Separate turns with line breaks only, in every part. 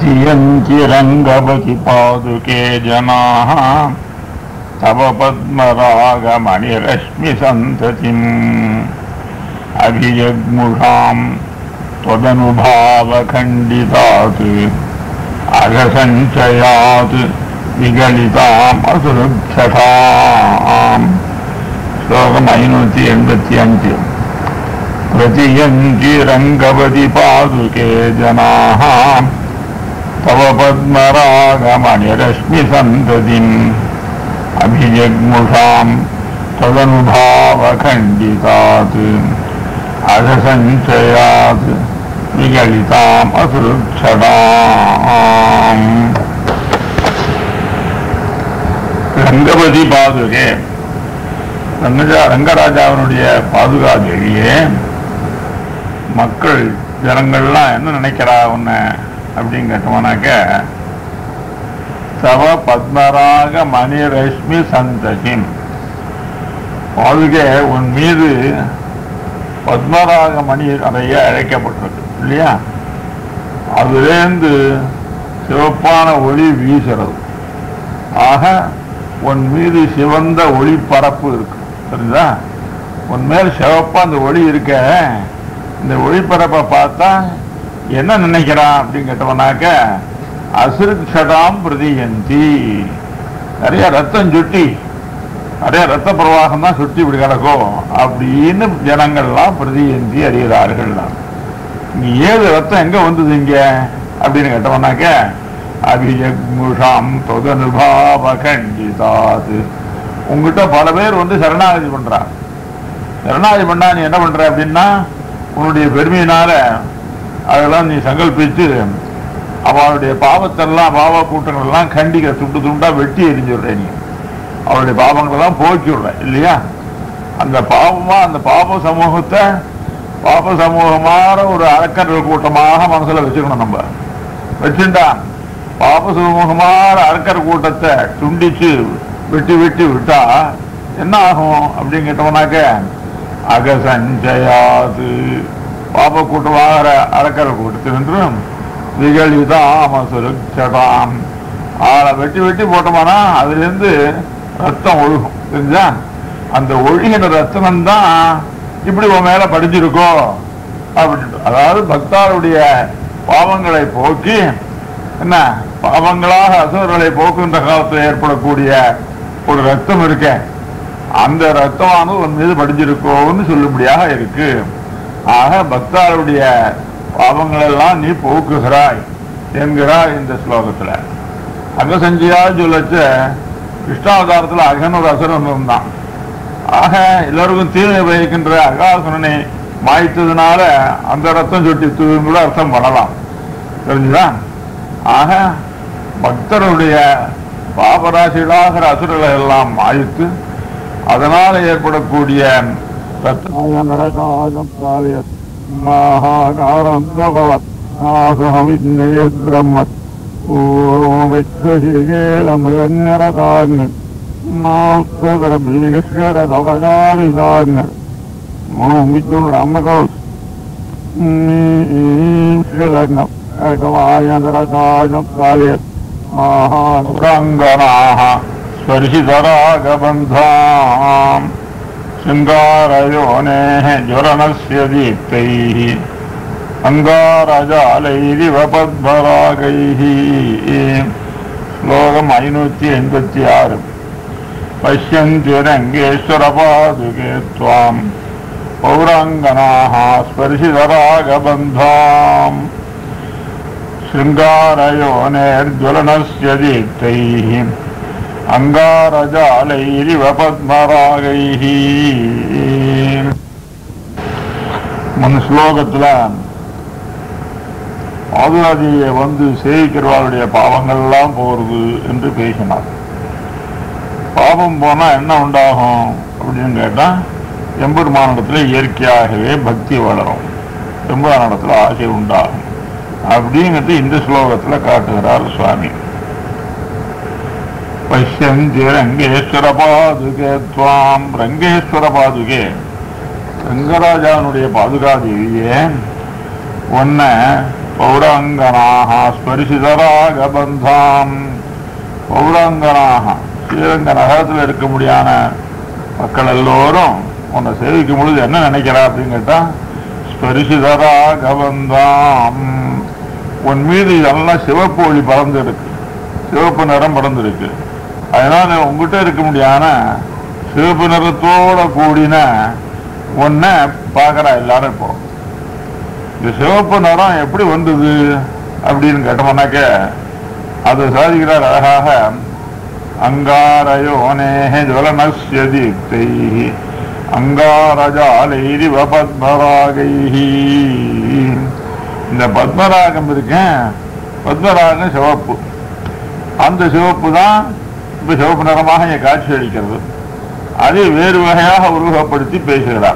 प्रचयन्ति रङ्गवति पादुके जनाः तव पद्मरागमणिरश्मिसन्ततिम् अभिजग्मुषाम् त्वदनुभावखण्डितात् अघसञ्चयात् विगलिताम् असुरक्षताम् श्लोकम् ऐनूति एण्पति अञ्च प्रचयन्ति रङ्गवति पादुके जनाः तव पद्मरागमणिरश्मिसन्ततिम् अभिजग्मुषाम् तदनुभावखण्डितात् अधसञ्चयात् विगलिताम् असुरक्षणाम् ரங்கபதி பாதுகே ரங்கஜா ரங்கராஜாவினுடைய பாதுகா தேவியே மக்கள் ஜனங்கள்லாம் என்ன நினைக்கிறா உன்னை அப்படின்னு கேட்டோம்னாக்க தவ பத்மராக மணிரஷ்மி சந்தகிம் பாதுகே உன் மீது பத்மராக மணி நிறைய அழைக்கப்பட்டிருக்கு இல்லையா அதுலேருந்து சிவப்பான ஒளி வீசுறது ஆக உன் மீது சிவந்த ஒளி பரப்பு இருக்கு புரியுதா உன் மேல் சிவப்பா அந்த ஒளி இருக்க இந்த ஒளிப்பரப்பை பார்த்தா என்ன நினைக்கிறான் அப்படின்னு கேட்டவனாக்க அசுருக்ஷதாம் பிரதியந்தி நிறைய ரத்தம் சுட்டி நிறைய ரத்த பிரவாகம் தான் சுட்டி இப்படி கிடக்கும் அப்படின்னு ஜனங்கள்லாம் பிரதியந்தி அறிகிறார்கள் நீ ஏது ரத்தம் எங்க வந்தது இங்க அப்படின்னு கேட்டவனாக்க அபிஜக்முஷாம் தொதனுபாவ கண்டிதாது உங்ககிட்ட பல பேர் வந்து சரணாகதி பண்றான் சரணாகதி பண்ணா நீ என்ன பண்ற அப்படின்னா உன்னுடைய பெருமையினால அதெல்லாம் நீ சங்கல்பிச்சு அவளுடைய பாவத்தெல்லாம் பாவ கூட்டங்கள்லாம் கண்டிக்க துண்டு துண்டா வெட்டி எரிஞ்சுடுற நீ அவளுடைய பாவங்களெல்லாம் போக்கி விடுற இல்லையா அந்த பாவமா அந்த பாப சமூகத்தை பாப சமூகமான ஒரு அரக்கர்கள் கூட்டமாக மனசுல வச்சுக்கணும் நம்ம வச்சுட்டா பாப சமூகமான அரக்கர் கூட்டத்தை துண்டிச்சு வெட்டி வெட்டி விட்டா என்ன ஆகும் அப்படின்னு கேட்டோம்னாக்க அகசஞ்சயாது பாப கூட்டமாகிற அரக்கர் கூட்டத்தினின்றும் விகலிதாம் சுரட்சதாம் ஆளை வெட்டி வெட்டி போட்டோம்னா அதுல இருந்து ரத்தம் ஒழுகும் தெரிஞ்சா அந்த ஒழுகின ரத்தனம் தான் இப்படி உன் மேல படிஞ்சிருக்கோ அப்படின்ட்டு அதாவது பக்தாருடைய பாவங்களை போக்கி என்ன பாவங்களாக அசுரர்களை போக்குகின்ற காலத்தில் ஏற்படக்கூடிய ஒரு ரத்தம் இருக்க அந்த ரத்தமானது உன் மீது படிஞ்சிருக்கோன்னு சொல்லும்படியாக இருக்கு ஆக பக்தாருடைய பாவங்கள் எல்லாம் நீ போக்குகிறாய் என்கிறார் இந்த ஸ்லோகத்துல அகசஞ்சியா சொல்லச்ச கிருஷ்ணாவதாரத்துல அகன் ஒரு அசுரன் இருந்தான் ஆக எல்லாருக்கும் தீமை வகிக்கின்ற அகாசுரனை மாய்த்ததுனால அந்த ரத்தம் சொட்டி கூட அர்த்தம் பண்ணலாம் தெரிஞ்சுதா ஆக பக்தருடைய பாபராசிகளாகிற அசுரர்களை எல்லாம் மாய்த்து அதனால ஏற்படக்கூடிய மகாகாரம் பகவத் பிரம்மத் ഓമിശ്വരകാരൻ മോമിച്ചുള്ള അമ്മകോസ് മഹാനുരംഗനാः स्पर्शितरागबन्धाम् शृङ्गारयोनेः ज्वलनस्य दीप्तैः അങ്കാരജാലൈരിവ പദ്മരാഗൈः ശ്ലോകം അഞ്ഞൂറ്റി എൺപത്തി ആറ് പശ്യന്തി രംഗേശ്വരപാതുകേ ത്വാം പൗരാംഗനാः സ്പർശിതരാഗബന്ധാം ശൃംഗാരയോനേർജ്വലനസ്യ ദീപ്തൈः അങ്കാരജാലൈരിവ പദ്മരാഗൈः முன் ஸ்லோகத்துல ஆதிராதியை வந்து சேவிக்கிறவாளுடைய பாவங்கள் எல்லாம் போறது என்று பேசினார் பாவம் போனா என்ன உண்டாகும் அப்படின்னு கேட்டா எம்பெருமானிடத்துல இயற்கையாகவே பக்தி வளரும் எம்பெருமானிடத்துல ஆசை உண்டாகும் அப்படிங்கிறது இந்த ஸ்லோகத்துல காட்டுகிறார் சுவாமி பஷ்யந்தி ரங்கேஸ்வர பாதுகே துவாம் ரங்கேஸ்வர பாதுகே ரங்கராஜாவினுடைய பாதுகாதேவியே ஒன்ன பௌராங்கனாக ஸ்பரிசிதராக பந்தாம் பௌராங்கனாக ஸ்ரீரங்க நகரத்தில் இருக்க முடியாத மக்கள் எல்லோரும் உன்னை சேவிக்கும் பொழுது என்ன நினைக்கிறா அப்படின்னு கேட்டா ஸ்பரிசிதராக பந்தாம் உன் மீது எல்லாம் சிவப்பு ஒளி பறந்துருக்கு சிவப்பு நிறம் பறந்துருக்கு அதனால உங்ககிட்ட இருக்க முடியாத சிவப்பு நிறத்தோட கூடின ஒன்ன பார்க்கறா எல்லாரும் இப்போ இந்த சிவப்பு நிறம் எப்படி வந்தது அப்படின்னு கேட்டோம்னாக்க அது சாதிக்கிறார் அழகாக அங்காரயோனேஹ ஜுவலனஸ்ய தீப்தை அங்காரஜாலைரிவ பத்மராகைஹி இந்த பத்மராகம் இருக்கேன் பத்மராகம் சிவப்பு அந்த சிவப்பு தான் இப்ப சிவப்பு நிறமாக இங்க காட்சி அளிக்கிறது அதை வேறு வகையாக உருவகப்படுத்தி பேசுகிறார்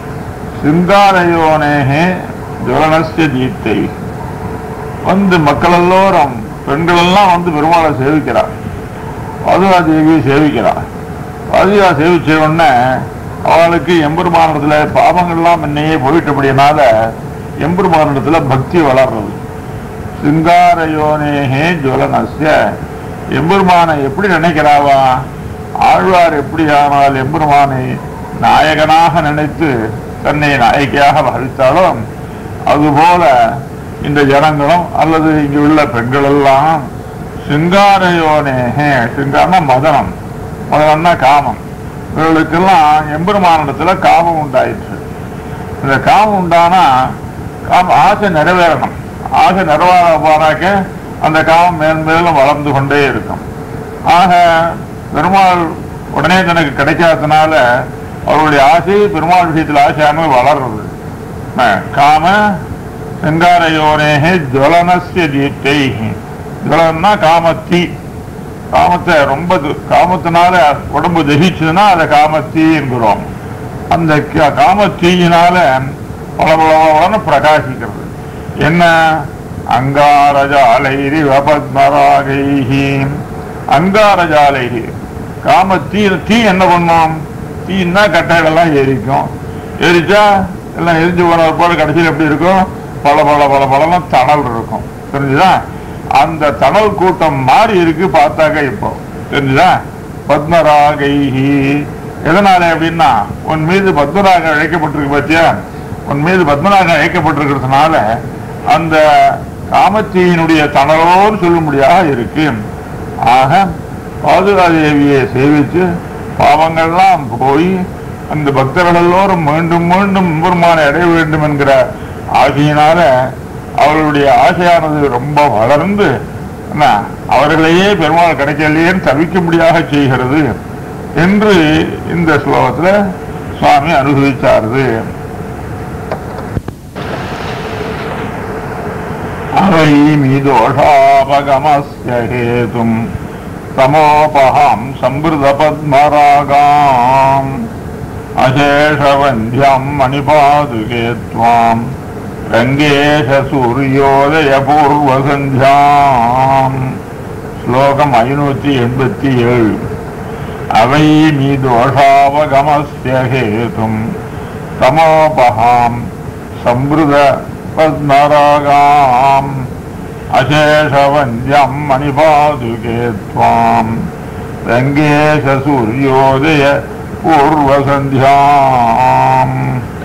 சிங்காரயோனேகே ஜுவலனஸ்ய தீப்தை வந்து மக்கள் எல்லோரும் பெண்கள் எல்லாம் வந்து பெருமாளை சேவிக்கிறார் பாதுகா தேவியை சேவிக்கிறார் பாதுகா சேவிச்ச உடனே அவளுக்கு எம்பெருமானத்துல பாவங்கள்லாம் முன்னையே போயிட்டபடினால எம்பெருமானிடத்துல பக்தி வளர்றது சிங்காரயோனேகே ஜுவலனஸ்ய எம்பெருமானை எப்படி நினைக்கிறாவா ஆழ்வார் எப்படி ஆனால் எம்பெருமானை நாயகனாக நினைத்து தன்னை நாயகியாக பாவித்தாலோ அதுபோல இந்த ஜனங்களும் அல்லது இங்கு உள்ள பெண்கள் எல்லாம் சிங்காரயோனேகே சிங்காரம்னா மதனம் மதனம்னா காமம் இவர்களுக்கெல்லாம் எம்பெருமானிடத்துல காமம் உண்டாயிற்று இந்த காமம் உண்டானா காம ஆசை நிறைவேறணும் ஆசை நிறைவேற போனாக்க அந்த காமம் மேன்மேலும் வளர்ந்து கொண்டே இருக்கும் ஆக பெருமாள் உடனே தனக்கு கிடைக்காதனால அவருடைய ஆசை பெருமாள் விஷயத்தில் ஆசையானது வளர்றது அஹ் காம செங்காரயோனேகே ஜுவலனஸ்ய தீப்தை ஜுவலன்னா காமத்தி காமத்தை ரொம்ப து- காமத்தினால உடம்பு தகிச்சதுன்னா அதை காமத்தீ என்கிறோம் அந்த க- காமத்தீயினால பல பல பிரகாசிக்கிறது என்ன அங்காரஜாலைரி வபத்மராகைஹி அங்காரஜாலைரி காம தீ தீ என்ன பண்ணும் தீன்னா கட்டைகளெல்லாம் எரிக்கும் எரிச்சா எல்லாம் எரிஞ்சு போன போல கடைசியில் எப்படி இருக்கும் பல பல பல பழம் தணல் இருக்கும் தெரிஞ்சுதா அந்த தணல் கூட்டம் மாறி இருக்கு பார்த்தாக்க இப்போ தெரிஞ்சுதா பத்மராகைஹி எதனால அப்படின்னா உன் மீது பத்மராகம் அழைக்கப்பட்டிருக்கு பாத்தியா உன் மீது பத்மராகம் அழைக்கப்பட்டிருக்கிறதுனால அந்த காமத்தீயினுடைய தணலோடு சொல்லும்படியாக இருக்கு ஆக பாதுகாதேவியை சேவித்து பாவங்கள்லாம் போய் அந்த பக்தர்கள் எல்லோரும் மீண்டும் மீண்டும் பெருமானை அடைய வேண்டும் என்கிற ஆசையினால அவர்களுடைய ஆசையானது ரொம்ப வளர்ந்து என்ன, அவர்களையே பெருமாள் கிடைக்கலையேன்னு தவிக்கும்படியாக செய்கிறது என்று இந்த ஸ்லோகத்துல சுவாமி அனுபவிச்சாருது அவைமி தோஷாபகமஸ்ய ஹேதும் தமோபஹாம் சம்பிருத பத்மராகாம் அசேஷவந்தியம் மணிபாதுகே त्वाम् ரங்கேஷ சூரியோதய பூர்வசந்தியாம் ஸ்லோகம் ஐநூத்தி எண்பத்தி ஏழு அவை மீ தோஷாவகமஸ்ய ஹேதும் தமோபஹாம் சம்பிருத பத்மராகாம் அசேஷவந்தியம் மணிபாதுகே त्वाम् ரங்கேஷ சூரியோதய பூர்வசந்தியாம்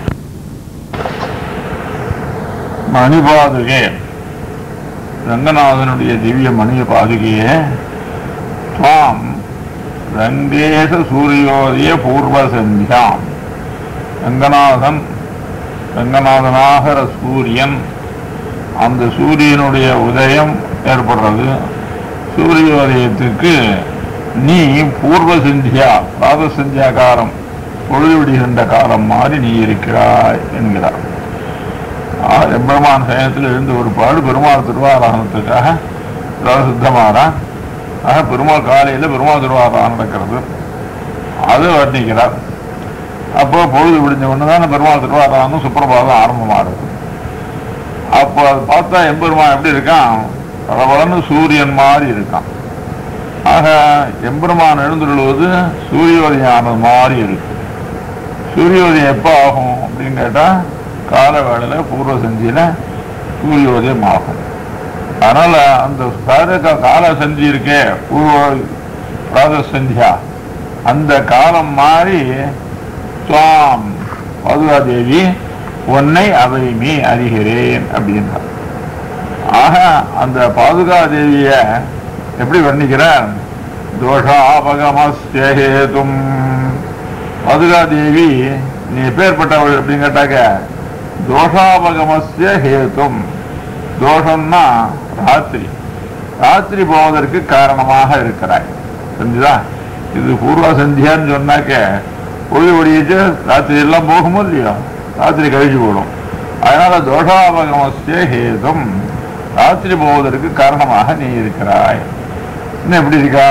மணிபாதுகே ரங்கநாதனுடைய திவ்ய மணி பாதுகையே துவாம் ரங்கேச சூரியோதய பூர்வ சந்தியாம் ரங்கநாதன் ரங்கநாதனாகிற சூரியன் அந்த சூரியனுடைய உதயம் ஏற்படுறது சூரியோதயத்துக்கு நீ பூர்வ சந்தியா பிராத சந்தியா காலம் பொழுது விடுகின்ற காலம் மாதிரி நீ இருக்கிறாய் என்கிறார் ஆ, எம்பெருமான் சயனத்தில் எழுந்து ஒரு பாடு பெருமாள் திருவாராதனத்துக்காக சித்தமாறான் ஆக பெருமாள் காலையில பெருமாள் திருவாராதனம் நடக்கிறது அது வர்ணிக்கிறார் அப்போ பொழுது விடிஞ்ச உடனே தான் பெருமாள் திருவாராதனம் சுப்பிரபாதம் ஆரம்பமாகுது அப்போ அது பார்த்தா எம்பெருமான் எப்படி இருக்கான் பளபளன்னு சூரியன் மாதிரி இருக்கான் ஆக எம்பெருமான் எழுந்துள்ளது சூரியோதயம் ஆனது மாதிரி இருக்கு சூரியோதயம் எப்போ ஆகும் அப்படின்னு கேட்டா கால வேளையில பூர்வ சந்தியில சூரியோதயம் ஆகும் அதனால அந்த கால கால சந்தி இருக்கே பூர்வ பிராத சந்தியா அந்த காலம் மாறி சுவாம் பாதுகாதேவி உன்னை அவைமே அறிகிறேன் அப்படின்றார் ஆக அந்த பாதுகாதேவிய எப்படி வர்ணிக்கிறார் தோஷாபகமஸ்யேதும் பாதுகாதேவி நீ எப்பேற்பட்டவள் அப்படின்னு கேட்டாக்க தோஷாபகமஸ்ய ஹேதும் தோஷம்னா ராத்திரி ராத்திரி போவதற்கு காரணமாக இருக்கிறாய் புரிஞ்சுதா இது பூர்வ சந்தியான்னு சொன்னாக்க பொழுது ஒடிச்சு ராத்திரி எல்லாம் போகுமோ இல்லையோ ராத்திரி கழிச்சு போடும் அதனால தோஷாபகமஸ்ய ஹேதும் ராத்திரி போவதற்கு காரணமாக நீ இருக்கிறாய் இன்னும் எப்படி இருக்கா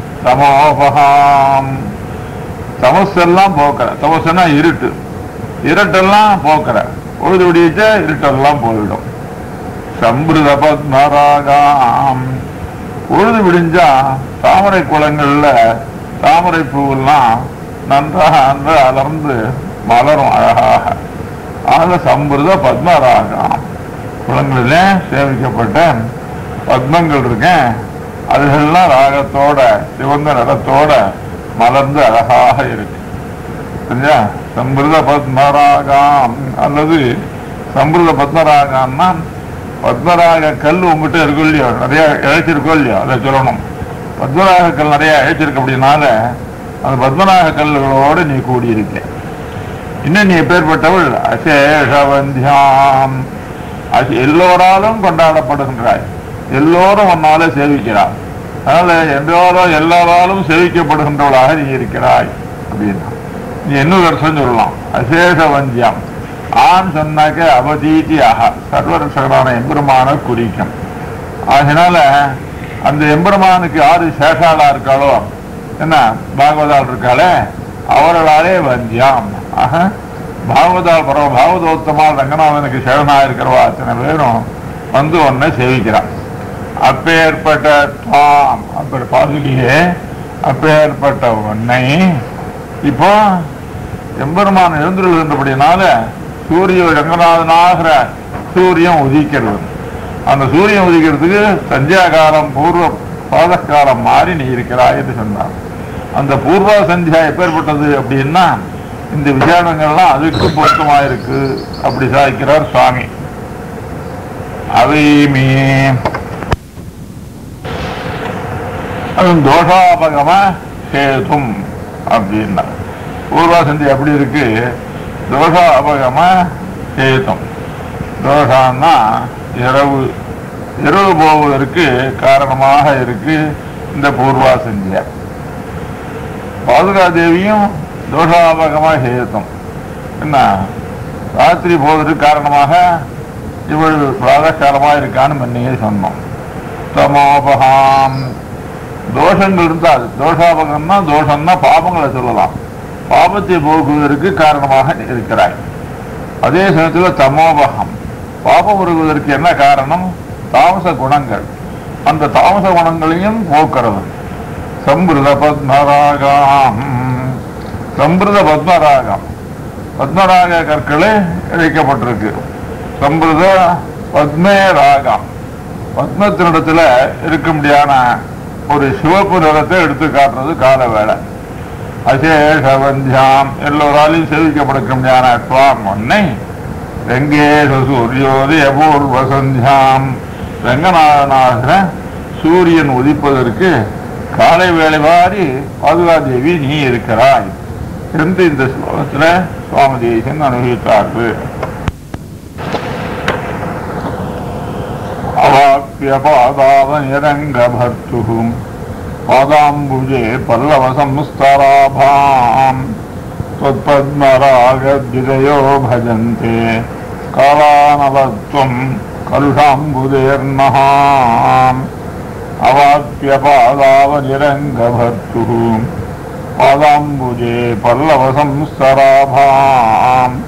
தமோபகாம் தமசெல்லாம் போக்குற தமசுன்னா இருட்டு இருட்டெல்லாம் போக்குற பொழுது ஒடிச்சா இருட்டெல்லாம் போயிடும் சம்பிருத பத்மராகாம் பொழுது விடிஞ்சா தாமரை குளங்கள்ல தாமரை பூவெல்லாம் நன்றாக அன்று அலர்ந்து மலரும் அழகாக ஆக சம்பிருத பத்மராகம் குளங்களிலே சேமிக்கப்பட்ட பத்மங்கள் இருக்கேன் அதுகள்லாம் ராகத்தோட சிவந்த நிறத்தோட மலர்ந்து அழகாக இருக்கு சரியா சம்பிருத பத்மராகம் அல்லது சம்பிருத பத்மராகம்னா பத்மராக கல் உங்ககிட்ட இருக்கும் இல்லையோ நிறைய இழைச்சிருக்கோம் இல்லையோ அதை சொல்லணும் பத்மராக கல் நிறைய இழைச்சிருக்கு அப்படின்னால அந்த பத்மநாக கல்லுகளோடு நீ கூடியிருக்க இன்னும் நீ எப்பேற்பட்டவள் அசேஷவந்தியாம் அது எல்லோராலும் கொண்டாடப்படுகின்றாய் எல்லோரும் உன்னால சேவிக்கிறார் அதனால எல்லோரும் எல்லாராலும் சேவிக்கப்படுகின்றவளாக நீ இருக்கிறாய் அப்படின்னா நீ இன்னொரு அர்த்தம் சொல்லலாம் அசேஷவந்தியம் ஆண் சொன்னாக்க அவதீதி ஆக சர்வரசகரான எம்பெருமான குறிக்கும் அதனால அந்த எம்பெருமானுக்கு யாரு சேஷாளா இருக்காளோ என்ன பாகவதால் இருக்காளே அவர்களாலே வந்தியாம் ஆக பாகவதால் பரவ பாகவதோத்தமால் ரங்கநாதனுக்கு சேவனா இருக்கிறவா அத்தனை பேரும் வந்து உன்னை சேவிக்கிறான் அப்பேற்பட்ட தாம் அப்படி பாதுகியே அப்பேற்பட்ட உன்னை இப்போ எம்பெருமான் எழுந்துள்ளதுன்றபடினால சூரிய ரங்கநாதனாகிற சூரியன் உதிக்கிறது அந்த சூரியன் உதிக்கிறதுக்கு சந்தியா காலம் பூர்வ பாதகாலம் மாறி நீ இருக்கிறாய் என்று சொன்னார் அந்த பூர்வ சந்தியா எப்பேற்பட்டது அப்படின்னா இந்த விசாரணங்கள்லாம் அதுக்கு பொருத்தமா இருக்கு அப்படி சாதிக்கிறார் சுவாமி அவைமே அது தோஷாபகம சேதும் அப்படின்னா பூர்வ சந்தி எப்படி இருக்கு தோஷாபகம சேதும் தோஷான்னா இரவு இரவு போவதற்கு காரணமாக இருக்கு இந்த பூர்வா சந்தியா பாதுகாதேவியும் தோஷாபகமாக ஹேதம் என்ன ராத்திரி போவதற்கு காரணமாக இவள் பிராதகாலமாக இருக்கான்னு முன்னையே சொன்னோம் தமோபகாம் தோஷங்கள் இருந்தால் தோஷாபகம்னா தோஷம்னா பாபங்களை சொல்லலாம் பாபத்தை போக்குவதற்கு காரணமாக இருக்கிறாய் அதே சமயத்தில் தமோபகம் பாபம் வருவதற்கு என்ன காரணம் தாமச குணங்கள் அந்த தாமச குணங்களையும் போக்குறது சம்பிருத பத்மராகம் சம்பிருத பத்மராகம் பத்மராக கற்களே இழைக்கப்பட்டிருக்கு சம்பிருத பத்மே ராகம் பத்மத்தினிடத்துல இருக்க முடியான ஒரு சிவப்பு நிறத்தை எடுத்து காட்டுறது கால வேலை அசேஷவந்தியாம் எல்லோராலையும் சேவிக்கப்பட முடியான துவாம் ஒன்னை வெங்கேஷ சூரியோதய பூர்வ சந்தியாம் ரங்கநாதனாகிற சூரியன் உதிப்பதற்கு காலை வேலை வாரி பாதுகாதேவி நீ இருக்கிறாய் என்று இந்த ஸ்லோகத்துல சுவாமி தேசன் அனுபவித்தார்கள் அவாப்பிய பாதாவனிரங்கபர்த்துः பாதாம்புஜே பல்லவ சம்ஸ்தராபாம் त्वत्पद्मरागद्विजयो भजन्ते कालानवत्वं कलुषाम्बुदेर्नः अवाप्य पादावनिरङ्गभर्तुः पादाम्बुजे पल्लवसंस्तराभाम्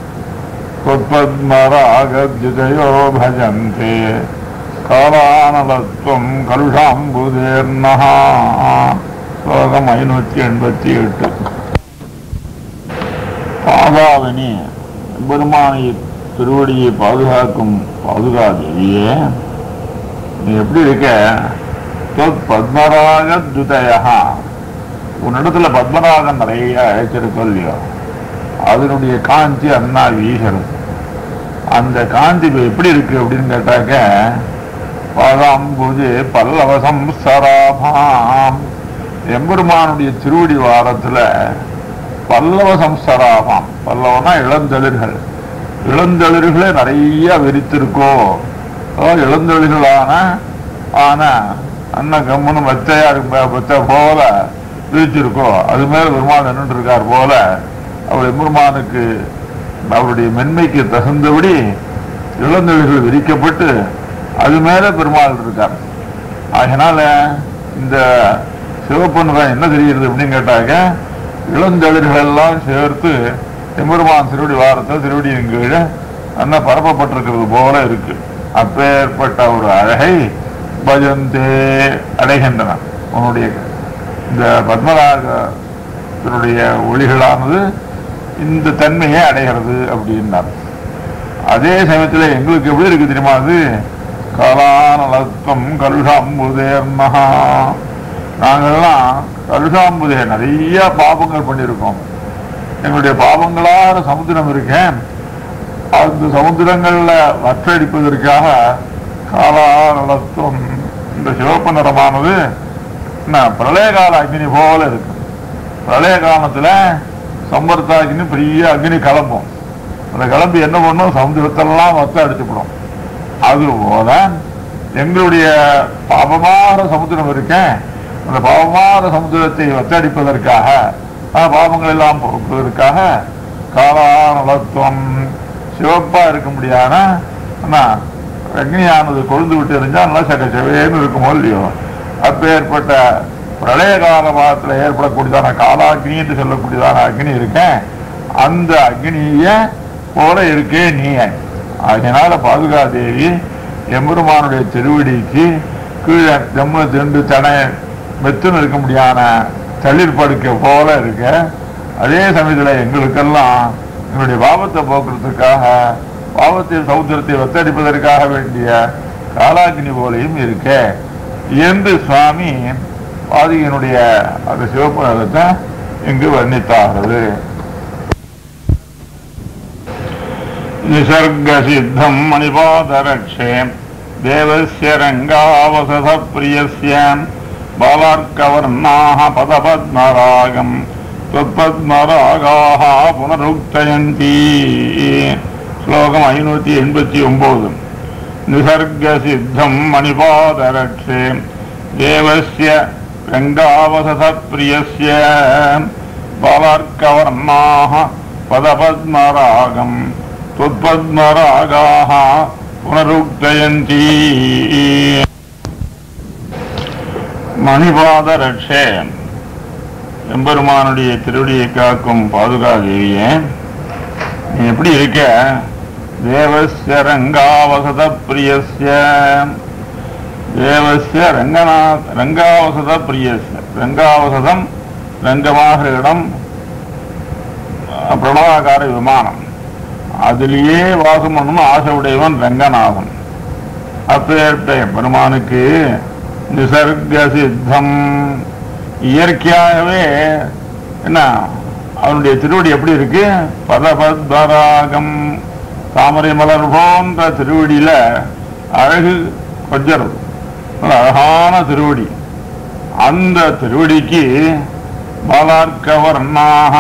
त्वत्पद्मरागद्विजयो भजन्ते காலானலத்துவம் கலுஷாம்புதேர்னஹா ஸ்லோகம் ஐநூற்றி எண்பத்தி எட்டு பாதாவனி பெருமானை திருவடியை பாதுகாக்கும் பாதுகாதேவியே நீ எப்படி இருக்க தொத் பத்மராக துதயா உன்னிடத்துல பத்மராகம் நிறைய அழைச்சிருக்கோ இல்லையோ அதனுடைய காஞ்சி அண்ணா வீசறது அந்த காஞ்சி இப்ப எப்படி இருக்கு அப்படின்னு கேட்டாக்க பாதாம்புஜே பல்லவசம் சராபாம் எம்பெருமானுடைய திருவடி வாரத்துல பல்லவ சம்சராபாம் பல்லவனா இளந்தளிர்கள் இளந்தளிர்களே நிறைய விரித்திருக்கோ அதாவது இளந்தளிர்களான ஆனா அண்ணன் கம்முன்னு மெத்தையா இருக்கு மெத்த போல விரிச்சிருக்கோ அது மேல பெருமாள் நின்றுட்டு இருக்கார் போல அவர் எம்பெருமானுக்கு அவருடைய மென்மைக்கு தகுந்தபடி இளந்தளிர்கள் விரிக்கப்பட்டு அது மேல பெருமாள் இருக்கார் அதனால இந்த சிவப்பன்னுதான் என்ன தெரிகிறது அப்படின்னு கேட்டாக்க இளந்தளிர்கள் எல்லாம் சேர்த்து எம்பெருமான் திருவடி வாரத்தில் திருவடியின் கீழே அண்ணா பரப்பப்பட்டிருக்கிறது போல இருக்கு அப்பேற்பட்ட ஒரு அழகை பஜந்தே அடைகின்றன உன்னுடைய இந்த பத்மராகத்தினுடைய ஒளிகளானது இந்த தன்மையை அடைகிறது அப்படின்னார் அதே சமயத்தில் எங்களுக்கு எப்படி இருக்கு தெரியுமா அது காலானலத்தம் கருஷாம்புதேர்மகா நாங்கள்லாம் கருஷாம்புதே நிறைய பாபங்கள் பண்ணியிருக்கோம் எங்களுடைய பாவங்களான சமுத்திரம் இருக்கேன் அந்த சமுத்திரங்கள்ல வற்றடிப்பதற்காக காலானலத்துவம் இந்த சிவப்பு நிறமானது என்ன பிரளயகால அக்னி போல இருக்கு பிரளய காலத்துல சம்பர்த்த அக்னி பெரிய அக்னி கிளம்பும் அந்த கிளம்பி என்ன பண்ணும் சமுதிரத்தெல்லாம் வத்த அடிச்சுப்படும் அது போல எங்களுடைய பாபமான சமுத்திரம் இருக்கேன் அந்த பாவமான சமுத்திரத்தை வத்தடிப்பதற்காக ஆஹ், பாவங்கள் எல்லாம் போக்குவதற்காக காலானலத்துவம் சிவப்பா இருக்க முடியாத ஆனா அக்னியானது கொழுந்து விட்டு எரிஞ்சா நல்லா சக்க செவேன்னு இருக்குமோ இல்லையோ அப்பேற்பட்ட பிரளய கால பாகத்துல ஏற்படக்கூடியதான காலாக்னி என்று சொல்லக்கூடியதான அக்னி இருக்கேன் அந்த அக்னிய போல இருக்கே நீ அதனால பாதுகாதேவி எம்பெருமானுடைய திருவடிக்கு கீழே ஜம்மு திண்டு தனை மெத்துன்னு இருக்க முடியாத தளிர் படுக்கை போல இருக்க அதே சமயத்துல எங்களுக்கெல்லாம் எங்களுடைய பாவத்தை போக்குறதுக்காக பாவத்தை சமுத்திரத்தை வத்தடிப்பதற்காக வேண்டிய காலாக்கினி போலையும் இருக்க என்று சுவாமி பாதிகனுடைய அந்த சிவப்பு நிறத்தை இங்கு வர்ணித்தாகிறது நிசர்கசித்தம் மணிபாதரக்ஷே தேவஸ்ய ரங்காவசத பிரியஸ்ய பாலார்க்கவர்ணாः பதபத்மராகம் त्वत्पद्मरागाः पुनरुक्तयन्ती श्लोकम् ऐनूति एण्पति ओम्बोदु निसर्गसिद्धम् मणिपादरक्षे देवस्य रङ्गावसथप्रियस्य बालार्कवर्णाः पदपद्मरागम् त्वत्पद्मरागाः पुनरुक्तयन्ती மணிபாதரட்சே எம்பெருமானுடைய திருவடியை காக்கும் பாதுகாதேவியே நீ எப்படி இருக்க தேவஸ்ய ரங்காவசத பிரியஸ்ய தேவஸ்ய ரங்கநாத் ரங்காவசத பிரியஸ்ய ரங்காவசதம் ரங்கமாக இடம் அஹ், பிரணவாகார விமானம் அதிலேயே வாசம் பண்ணணும் ஆசை உடையவன் ரங்கநாதன் அப்பேற்பட்ட பெருமானுக்கு நிசர்க சித்தம் இயற்கையாகவே என்ன அவனுடைய திருவடி எப்படி இருக்கு பதபத்வராகம் தாமரை மலர் போன்ற திருவடியில அழகு கொஞ்சம் அழகான திருவடி அந்த திருவடிக்கு பாலார்க்கவர்ணாக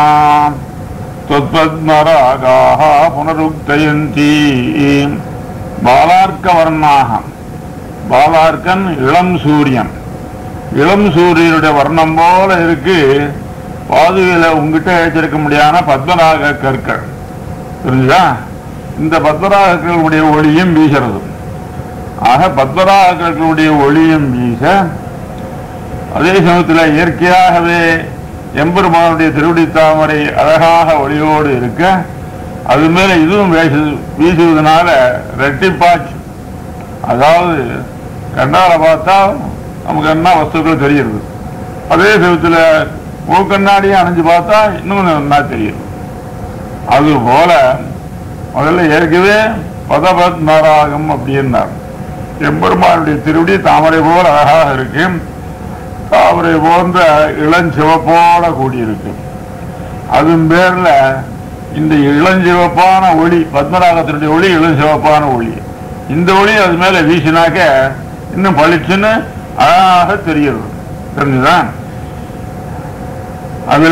தொத்பத்மராகாக புனருக்தயந்தி பாலார்க்கவர்ணாக பாலார்க்கன் இளம் சூரியன் இளம் சூரியனுடைய வர்ணம் போல இருக்கு பாதுகையில உங்ககிட்ட வச்சிருக்க முடியாத பத்மராக கற்கள் புரிஞ்சுதா இந்த பத்மராக கற்களுடைய ஒளியும் வீசுறது ஆக பத்மராக கற்களுடைய ஒளியும் வீச அதே சமயத்தில் இயற்கையாகவே எம்பெருமானுடைய திருவடி தாமரை அழகாக ஒளியோடு இருக்க அது மேல இதுவும் வீசு வீசுவதனால ரெட்டிப்பாச்சு அதாவது கண்ணால பார்த்தா நமக்கு என்ன வஸ்துக்கள் தெரியுது அதே சமயத்துல மூக்கண்ணாடியை அணைஞ்சு பார்த்தா இன்னும் நல்லா தெரியுது அது போல முதல்ல ஏற்கனவே பதபத்மராகம் அப்படின்னார் எம்பெருமானுடைய திருவடி தாமரை போல அழகாக இருக்கு தாமரை போன்ற இளஞ்சிவப்போட கூடியிருக்கு அதன் பேர்ல இந்த இளஞ்சிவப்பான ஒளி பத்மராகத்தினுடைய ஒளி இளஞ்சிவப்பான ஒளி இந்த ஒளி அது மேல வீசினாக்க இன்னும் பளிச்சுன்னு அழகாக தெரியுது தெரிஞ்சுதா அதுல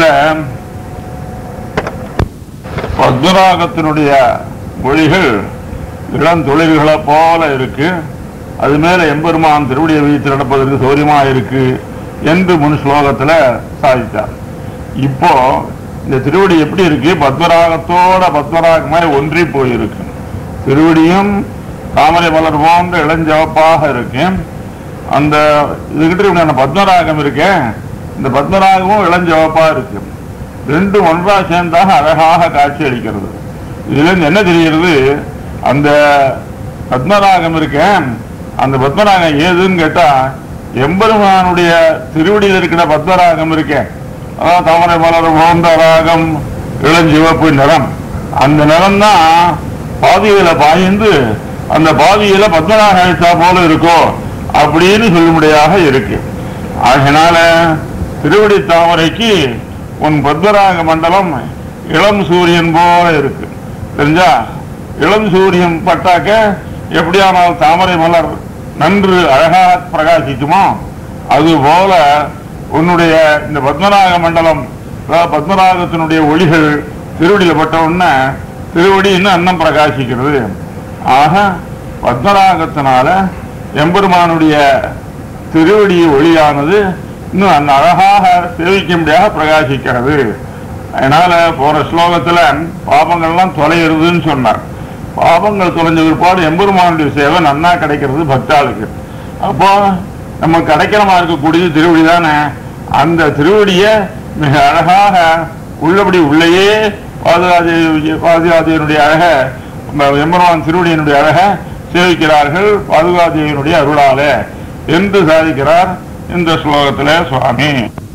பத்மராகத்தினுடைய ஒளிகள் இளந்தொழில்களை போல இருக்கு அது மேல எம்பெருமான் திருவடியை வைத்து நடப்பதற்கு சௌரியமா இருக்கு என்று முன் ஸ்லோகத்துல சாதித்தார் இப்போ இந்த திருவடி எப்படி இருக்கு பத்மராகத்தோட பத்மராகமாய் ஒன்றி போயிருக்கு திருவடியும் தாமரை மலர் போன்ற இளஞ்சவப்பாக இருக்கு அந்த இதுகிட்ட இருக்கிற பத்மராகம் இருக்கே இந்த பத்மராகமும் இளஞ்சவப்பா இருக்கு ரெண்டும் ஒன்றா சேர்ந்தாக அழகாக காட்சி அளிக்கிறது இதுல இருந்து என்ன தெரிகிறது அந்த பத்மராகம் இருக்க அந்த பத்மராகம் ஏதுன்னு கேட்டா எம்பெருமானுடைய திருவடியில் இருக்கிற பத்மராகம் இருக்கே அதான் தாமரை மலர் போன்ற ராகம் இளஞ்சிவப்பு நிறம் அந்த நிறம் தான் பாதியில பாய்ந்து அந்த பாதியில பத்மநாக அழித்தா போல இருக்கோ அப்படின்னு சொல்லும்படியாக இருக்கு ஆகினால திருவடி தாமரைக்கு உன் பத்மராக மண்டலம் இளம் சூரியன் போல இருக்கு தெரிஞ்சா இளம் சூரியன் பட்டாக்க எப்படியானால் தாமரை மலர் நன்று அழகாக பிரகாசிக்குமோ அது போல உன்னுடைய இந்த பத்மநாக மண்டலம் அதாவது பத்மநாகத்தினுடைய ஒளிகள் திருவடியில் பட்ட உடனே திருவடி இன்னும் அன்னம் பிரகாசிக்கிறது ஆக பத்மநாகத்தினால எம்பெருமானுடைய திருவடி ஒளியானது இன்னும் அந்த அழகாக சேவிக்கும்படியாக பிரகாசிக்கிறது அதனால போன ஸ்லோகத்துல பாபங்கள்லாம் தொலைகிறதுன்னு சொன்னார் பாபங்கள் தொலைஞ்ச பிற்பாடு எம்பெருமானுடைய சேவை நன்னா கிடைக்கிறது பக்தாளுக்கு அப்போ நம்ம கிடைக்கிறமா இருக்கக்கூடியது திருவடி தானே அந்த திருவடிய மிக அழகாக உள்ளபடி உள்ளேயே பாதுகாதேவி பாதுகாதேவியனுடைய அழக ம- எம்பெருமான் திருவடியினுடைய அழக சேவிக்கிறார்கள் பாதுகாதேவியனுடைய அருளாலே என்று சாதிக்கிறார் இந்த ஸ்லோகத்திலே சுவாமி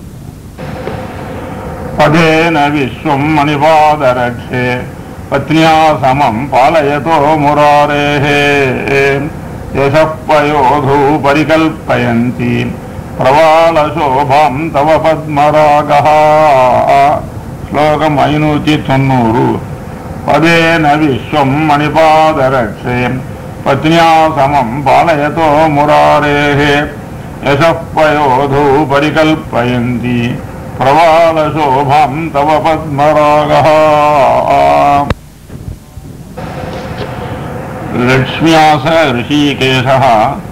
பதேன விஸ்வம் மணிபாதரட்சே பத்னியா சமம் பாலயதோ முராரேः यशः पयोधौ परिकल्पयन्ति प्रवालशोभां तव पद्मरागः श्लोकम् ऐनूति தொண்ணூறு पदेन विश्वं मणिपादरक्षे पत्न्या समं पालयतो मुरारेः यशः पयोधौ परिकल्पयन्ति प्रवालशोभां तव पद्मरागः लक्ष्म्यास ऋषिकेशः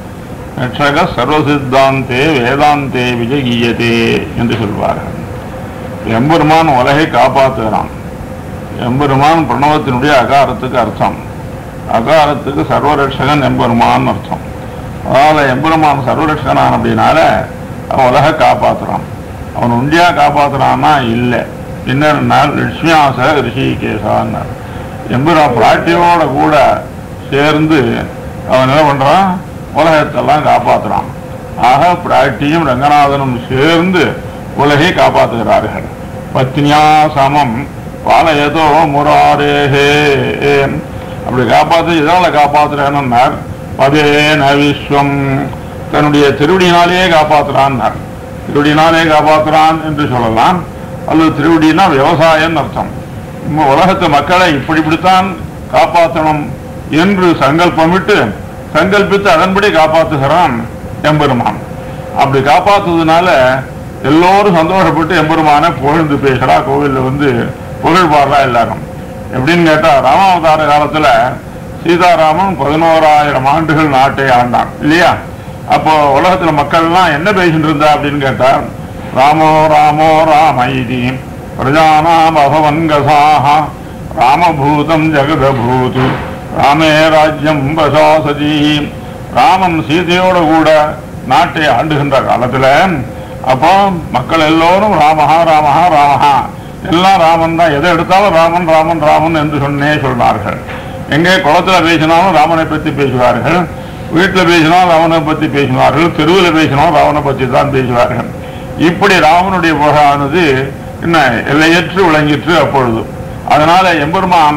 ரட்சக சர்வசித்தாந்தே வேதாந்தே விஜயீயதே என்று சொல்வார்கள் எம்பெருமான் உலகை காப்பாற்றுகிறான் எம்பெருமான் பிரணவத்தினுடைய அகாரத்துக்கு அர்த்தம் அகாரத்துக்கு சர்வரட்சகன் எம்பெருமான் அர்த்தம் அதனால எம்பெருமான் சர்வரட்சகனான் அப்படின்னால அவன் உலகை காப்பாத்துறான் அவன் உண்டியா காப்பாத்துறான்னா இல்லை என்னன்னா லட்சுமியாச ரிஷிகேசான்னார் எம்பெருமான் பிராட்டியோட கூட சேர்ந்து அவன் என்ன பண்றான் உலகத்தெல்லாம் காப்பாத்துறான் ஆக பிராட்டியும் ரங்கநாதனும் சேர்ந்து உலகை காப்பாற்றுகிறார்கள் பத்னியா சமம் பாலயதோ முராரேஹே அப்படி காப்பாத்து இதனால காப்பாத்துறேன்னார் பதேன விஸ்வம் தன்னுடைய திருவடியினாலேயே காப்பாத்துறான்னார் திருவடியினாலே காப்பாத்துறான் என்று சொல்லலாம் அல்லது திருவடினா விவசாயம் அர்த்தம் நம்ம உலகத்து மக்களை இப்படி இப்படித்தான் காப்பாற்றணும் என்று சங்கல்பமிட்டு சங்கல்பித்து அதன்படி காப்பாற்றுகிறான் எம்பெருமான் அப்படி காப்பாத்துறதுனால எல்லோரும் சந்தோஷப்பட்டு எம்பெருமானை புகழ்ந்து பேசுறா கோவில்ல வந்து புகழ் பாடுறா எல்லாரும் எப்படின்னு கேட்டா ராமாவதார காலத்துல சீதாராமன் பதினோராயிரம் ஆண்டுகள் நாட்டை ஆண்டான் இல்லையா அப்போ உலகத்துல மக்கள்லாம் என்ன பேசிட்டு இருந்தா அப்படின்னு கேட்டா ராமோ ராமோ ராமைதி பிரஜானாம் அபவன் கசாக ராமபூதம் ஜெகதபூது ராமே ராஜ்யம் பிரசாசதி ராமன் சீதையோட கூட நாட்டை ஆண்டுகின்ற காலத்துல அப்போ மக்கள் எல்லோரும் ராமஹா ராமஹா ராமஹா எல்லாம் ராமன் தான் எதை எடுத்தாலும் ராமன் ராமன் ராமன் என்று சொன்னே சொல்வார்கள் எங்கே குளத்துல பேசினாலும் ராமனை பற்றி பேசுவார்கள் வீட்டில் பேசினாலும் ராவனை பற்றி பேசுவார்கள் தெருவில் பேசினாலும் ராவனை பற்றி தான் பேசுவார்கள் இப்படி ராமனுடைய புகழானது என்ன எல்லையற்று விளங்கிற்று அப்பொழுது அதனால எம்பெருமான்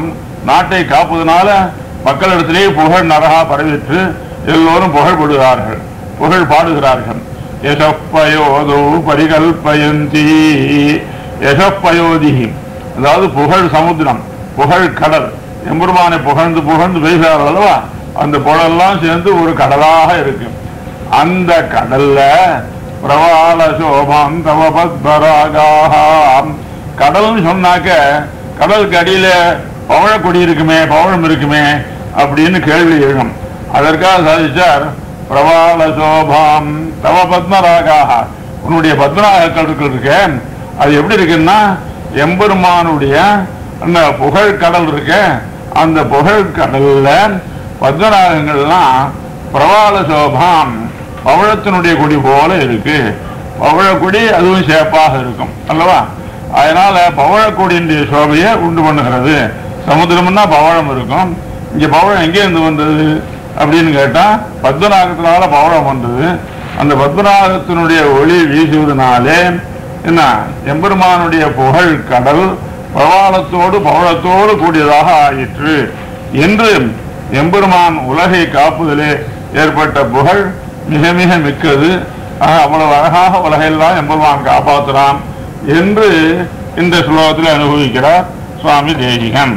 நாட்டை காப்பதனால மக்களிடத்திலேயே புகழ் நரகா பரவிற்று எல்லோரும் புகழ்படுகிறார்கள் புகழ் பாடுகிறார்கள் யசப்பயோதோ பரிகல்பயந்தி யசப்பயோதி அதாவது புகழ் சமுத்திரம் புகழ் கடல் எம்பெருமானை புகழ்ந்து புகழ்ந்து பேசுகிறார்கள் அல்லவா அந்த புகழெல்லாம் சேர்ந்து ஒரு கடலாக இருக்கு அந்த கடல்ல பிரவால சோபம் தவ பத்மராகாம் கடல்னு சொன்னாக்க கடலுக்கு அடியில பவழக்கொடி இருக்குமே பவழம் இருக்குமே அப்படின்னு கேள்வி எழும் அதற்காக சாதிச்சார் பிரவால சோபாம் தவ பத்மராகாக உன்னுடைய பத்மராகங்கள் இருக்கு அது எப்படி இருக்குன்னா எம்பெருமானுடைய அந்த புகழ் கடல் இருக்கு அந்த புகழ் கடல்ல பத்மராகங்கள்லாம் பிரவால சோபாம் பவழத்தினுடைய கொடி போல இருக்கு பவழக்கொடி அதுவும் சேப்பாக இருக்கும் அல்லவா அதனால பவழக்கொடியினுடைய சோபையை உண்டு பண்ணுகிறது சமுத்திரம்னா பவழம் இருக்கும் இங்க பவழம் எங்கே இருந்து வந்தது அப்படின்னு கேட்டா பத்மநாகத்தினால பவழம் வந்தது அந்த பத்மநாகத்தினுடைய ஒளி வீசுவதனாலே என்ன எம்பெருமானுடைய புகழ் கடல் பவாளத்தோடு பவழத்தோடு கூடியதாக ஆயிற்று என்று எம்பெருமான் உலகை காப்புதலே ஏற்பட்ட புகழ் மிக மிக மிக்கது ஆக, அவ்வளவு அழகாக உலகையெல்லாம் எம்பெருமான் காப்பாற்றுறான் என்று இந்த ஸ்லோகத்தில் அனுபவிக்கிறார் சுவாமி தேசிகன்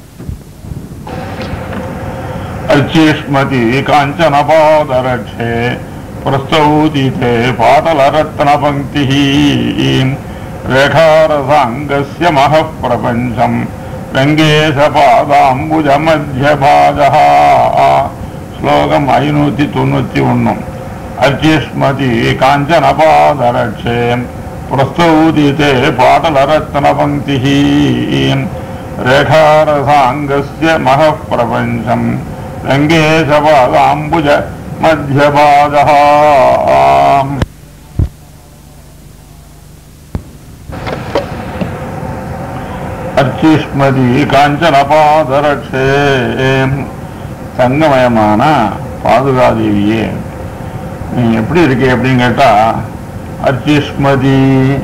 அச்சீஷ்மதி காஞ்சன பாதரட்சே பிரஸ்தௌதிதே பாடலரத்ன பங்கி ரேகாரசாங்கஸ்ய மகः பிரபஞ்சம் ரங்கேஷ பாதாம்புஜ மத்தியபாஜா ஸ்லோகம் ஐநூத்தி தொண்ணூத்தி ஒன்னு அர்ச்சிஸ்மதி காஞ்சன பாதரட்சே பிரஸ்தௌதிதே பாடலரத்ன பங்கி ரேகாரசாங்கஸ்ய மகः பிரபஞ்சம் ரங்கேஷ பாதாம்புஜ மத்தியபாஜா அர்ச்சிஸ்மதி காஞ்சன பாதரட்சே தங்கமயமான பாதுகாதேவியே நீ எப்படி இருக்கே அப்படின்னு கேட்டா அர்ச்சிஸ்மதி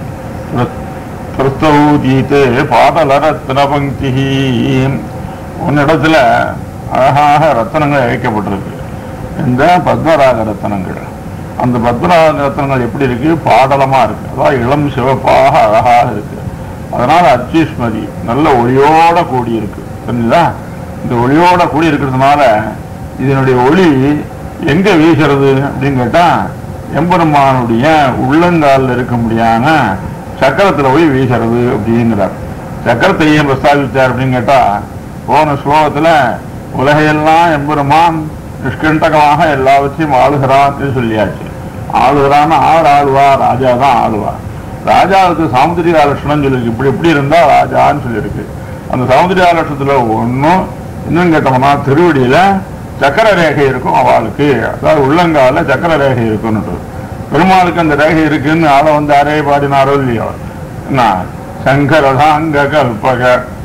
பிரஸ்தௌதீதே பாதலரத்ன பங்கி உன்னிடத்துல அழகாக ரத்தனங்கள் இழைக்கப்பட்டிருக்கு இந்த பத்மராக ரத்தனங்கள் அந்த பத்மராக ரத்தனங்கள் எப்படி இருக்கு பாடலமா இருக்கு அதாவது இளம் சிவப்பாக அழகாக இருக்கு அதனால அர்ச்சிஸ்மதி நல்ல ஒளியோட கூடி இருக்கு தெரிஞ்சுதா இந்த ஒளியோட கூடி இருக்கிறதுனால இதனுடைய ஒளி எங்க வீசுறது அப்படின்னு கேட்டா எம்பெருமானுடைய உள்ளங்காலில் இருக்க முடியாம சக்கரத்துல போய் வீசுறது அப்படிங்கிறார் சக்கரத்தை ஏன் பிரஸ்தாபிச்சார் அப்படின்னு கேட்டா போன ஸ்லோகத்துல உலகையெல்லாம் எம்பெருமான் நிஷ்கண்டகமாக எல்லாவற்றையும் ஆளுகிறான் என்று சொல்லியாச்சு ஆளுகிறான்னு ஆள் ஆளுவா ராஜா தான் ஆளுவா ராஜாவுக்கு சாமுத்திரிகா லட்சணம் சொல்லியிருக்கு இப்படி இப்படி இருந்தா ராஜான்னு சொல்லியிருக்கு அந்த சாமுத்திரிகா லட்சணத்துல ஒன்றும் இன்னும் கேட்டோம்னா திருவடியில சக்கர ரேகை இருக்கும் அவளுக்கு அதாவது உள்ளங்கால சக்கர ரேகை இருக்குன்னு பெருமாளுக்கு அந்த ரேகை இருக்குன்னு ஆள வந்து அரே பாடினாரோ இல்லையோ என்ன சங்கரதாங்க கல்பக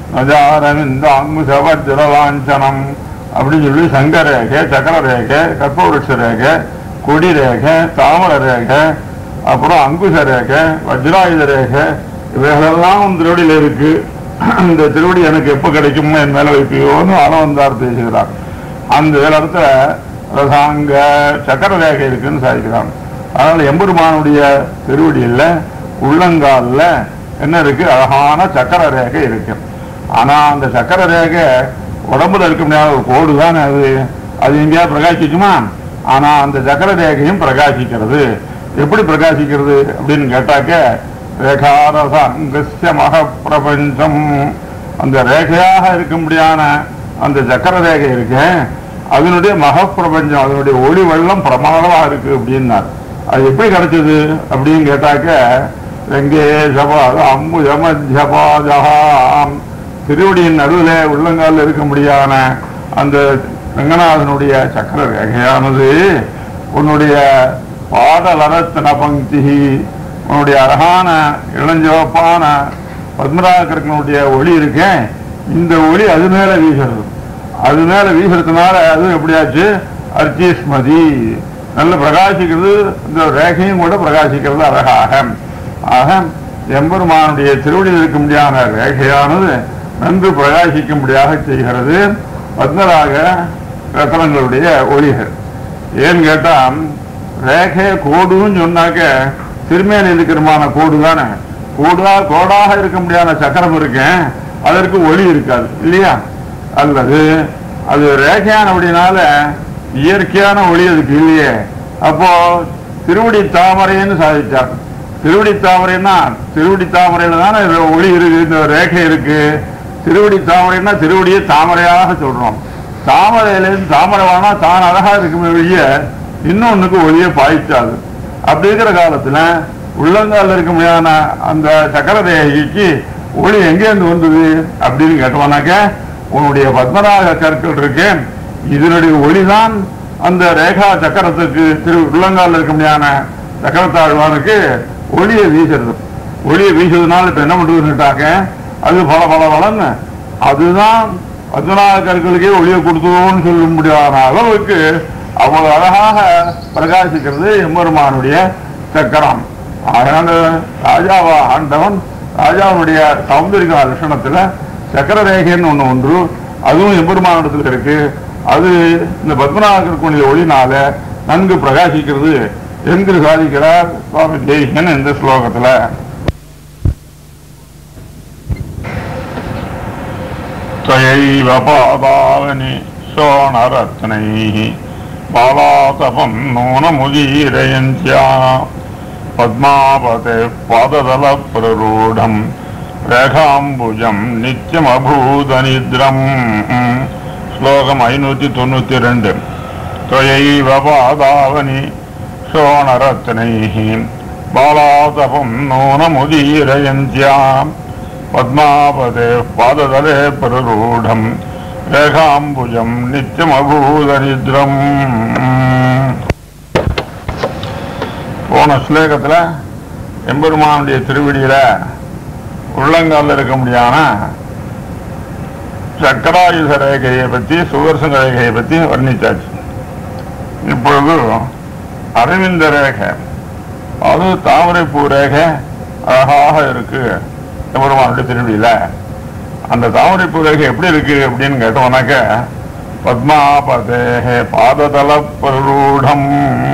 நஜாரவிந்தாங்குசவஜ்ரலாஞ்சனம் அப்படின்னு சொல்லி சங்க ரேகை சக்கர ரேகை கற்பவருஷ ரேகை கொடி ரேகை தாமர ரேகை அப்புறம் அங்குச ரேகை வஜ்ராயுத ரேகை இவைகளெல்லாம் உன் திருவடியில இருக்கு இந்த திருவடி எனக்கு எப்ப கிடைக்குமோ என் மேல வைப்பியோன்னு ஆளவந்தார் பேசுகிறார் அந்த இடத்துல ரசாங்க சக்கர ரேகை இருக்குன்னு சாதிக்கிறான் அதனால எம்பெருமானுடைய திருவடியில உள்ளங்கால்ல என்ன இருக்கு அழகான சக்கர ரேகை இருக்கு ஆனா அந்த சக்கர ரேகை உடம்புல இருக்க முடியாத ஒரு கோடு தானே அது அது எங்கேயாவது பிரகாசிக்குமா ஆனா அந்த சக்கர ரேகையும் பிரகாசிக்கிறது எப்படி பிரகாசிக்கிறது அப்படின்னு கேட்டாக்க ரேகாரசங்கஸ்ய மக பிரபஞ்சம் அந்த ரேகையாக இருக்கும்படியான அந்த சக்கர ரேகை இருக்கு அதனுடைய மக பிரபஞ்சம் அதனுடைய ஒளி வெள்ளம் பிரமாதமா இருக்கு அப்படின்னார் அது எப்படி கிடைச்சது அப்படின்னு கேட்டாக்க வெங்கேசபாத அம்புஜமத்யபாஜகாம் திருவடியின் நடுவில் உள்ளங்காலில் இருக்க முடியாத அந்த ரங்கநாதனுடைய சக்கர ரேகையானது உன்னுடைய பாடலரத்தன பங்கி உன்னுடைய அழகான இளஞ்சிவப்பான பத்மராகரனுடைய ஒளி இருக்கேன் இந்த ஒளி அது மேல வீசுறது அது மேல வீசுறதுனால அது எப்படியாச்சு அர்ச்சிஸ்மதி நல்ல பிரகாசிக்கிறது இந்த ரேகையும் கூட பிரகாசிக்கிறது அழகாக ஆக எம்பெருமானுடைய திருவடியில் இருக்க முடியாத ரேகையானது நன்கு பிரகாசிக்கும்படியாக செய்கிறது பத்மராக ரத்தனங்களுடைய ஒளிகள் ஏன்னு கேட்டா ரேகை கோடுன்னு சொன்னாக்க திருமேனில் இருக்கிறமான கோடு தானே கோடா கோடாக இருக்க முடியாத சக்கரம் இருக்கேன் அதற்கு ஒளி இருக்காது இல்லையா அல்லது அது ரேகையான அப்படினால இயற்கையான ஒளி அதுக்கு இல்லையே அப்போ திருவடி தாமரைன்னு சாதிச்சார் திருவடி தாமரைன்னா திருவடி தாமரையில தானே இது ஒளி இருக்கு இந்த ரேகை இருக்கு திருவடி தாமரைன்னா திருவடியை தாமரையாக சொல்றோம் தாமரையிலேருந்து தாமரை வேணா தான் அழகா இருக்குமே வெளிய இன்னொன்னுக்கு ஒளியை பாய்ச்சாது அப்படி இருக்கிற காலத்துல உள்ளங்கால இருக்க முடியாத அந்த சக்கர ரேகைக்கு ஒளி எங்கேருந்து வந்தது அப்படின்னு கேட்டோம்னாக்க உன்னுடைய பத்மநாக கற்கள் இருக்கு இதனுடைய ஒளிதான் அந்த ரேகா சக்கரத்துக்கு திரு உள்ளங்கால இருக்க முடியாத சக்கரத்தாழ்வானுக்கு ஒளியை வீசுறது ஒளியை வீசுறதுனால இப்ப என்ன பண்றதுன்னுட்டாக்க அது பல பல வளன்னு அதுதான் பத்மநாக கற்களுக்கே ஒளியை கொடுத்தோம்னு சொல்ல முடியாத அளவுக்கு அவ்வளவு அழகாக பிரகாசிக்கிறது எம்பெருமானுடைய சக்கரம் அதனால ராஜாவா ஆண்டவன் ராஜாவுடைய சௌந்தரிக லட்சணத்துல சக்கர ரேகைன்னு ஒண்ணு ஒன்று அதுவும் எம்பெருமானிடத்துல இருக்கு அது இந்த பத்மநாபகருக்குடைய ஒளினால நன்கு பிரகாசிக்கிறது என்று சாதிக்கிறார் சுவாமி தேசிகன் இந்த ஸ்லோகத்துல त्वयैव पादावनि शोणरत्नैः बालातपं नूनमुदीरयन्त्या पद्मापते पादतलप्ररूढम् രേഖാംബുജം നിത്യമഭൂതനിദ്രം ശ്ലോകം അഞ്ഞൂറ്റി തൊണ്ണൂറ്റി രണ്ട് ത്വയൈവ പാദാവനി ശോണരത്നൈ ബാലാതപം നൂനമുദീരയന്ത്യാം പദ്മാപദേ പാദതലേ പ്രരൂഢം രേഖാംബുജം നിത്യമഭൂതനിദ്രം போன ஸ்லோகத்துல எம்பெருமானுடைய திருவடியில உள்ளங்கால இருக்க முடியாத சக்கராயுத ரேகையை பத்தி சுதர்சன ரேகையை பத்தி வர்ணிச்சாச்சு இப்பொழுது அரவிந்த ரேகை அது தாமரைப்பூ ரேகை அழகாக இருக்கு எம்பெருமானுடைய திருவடியில அந்த தாமரைப்பூ ரேகை எப்படி இருக்கு அப்படின்னு கேட்டோம்னாக்க பத்மாபதேகே பாததல பிரூடம்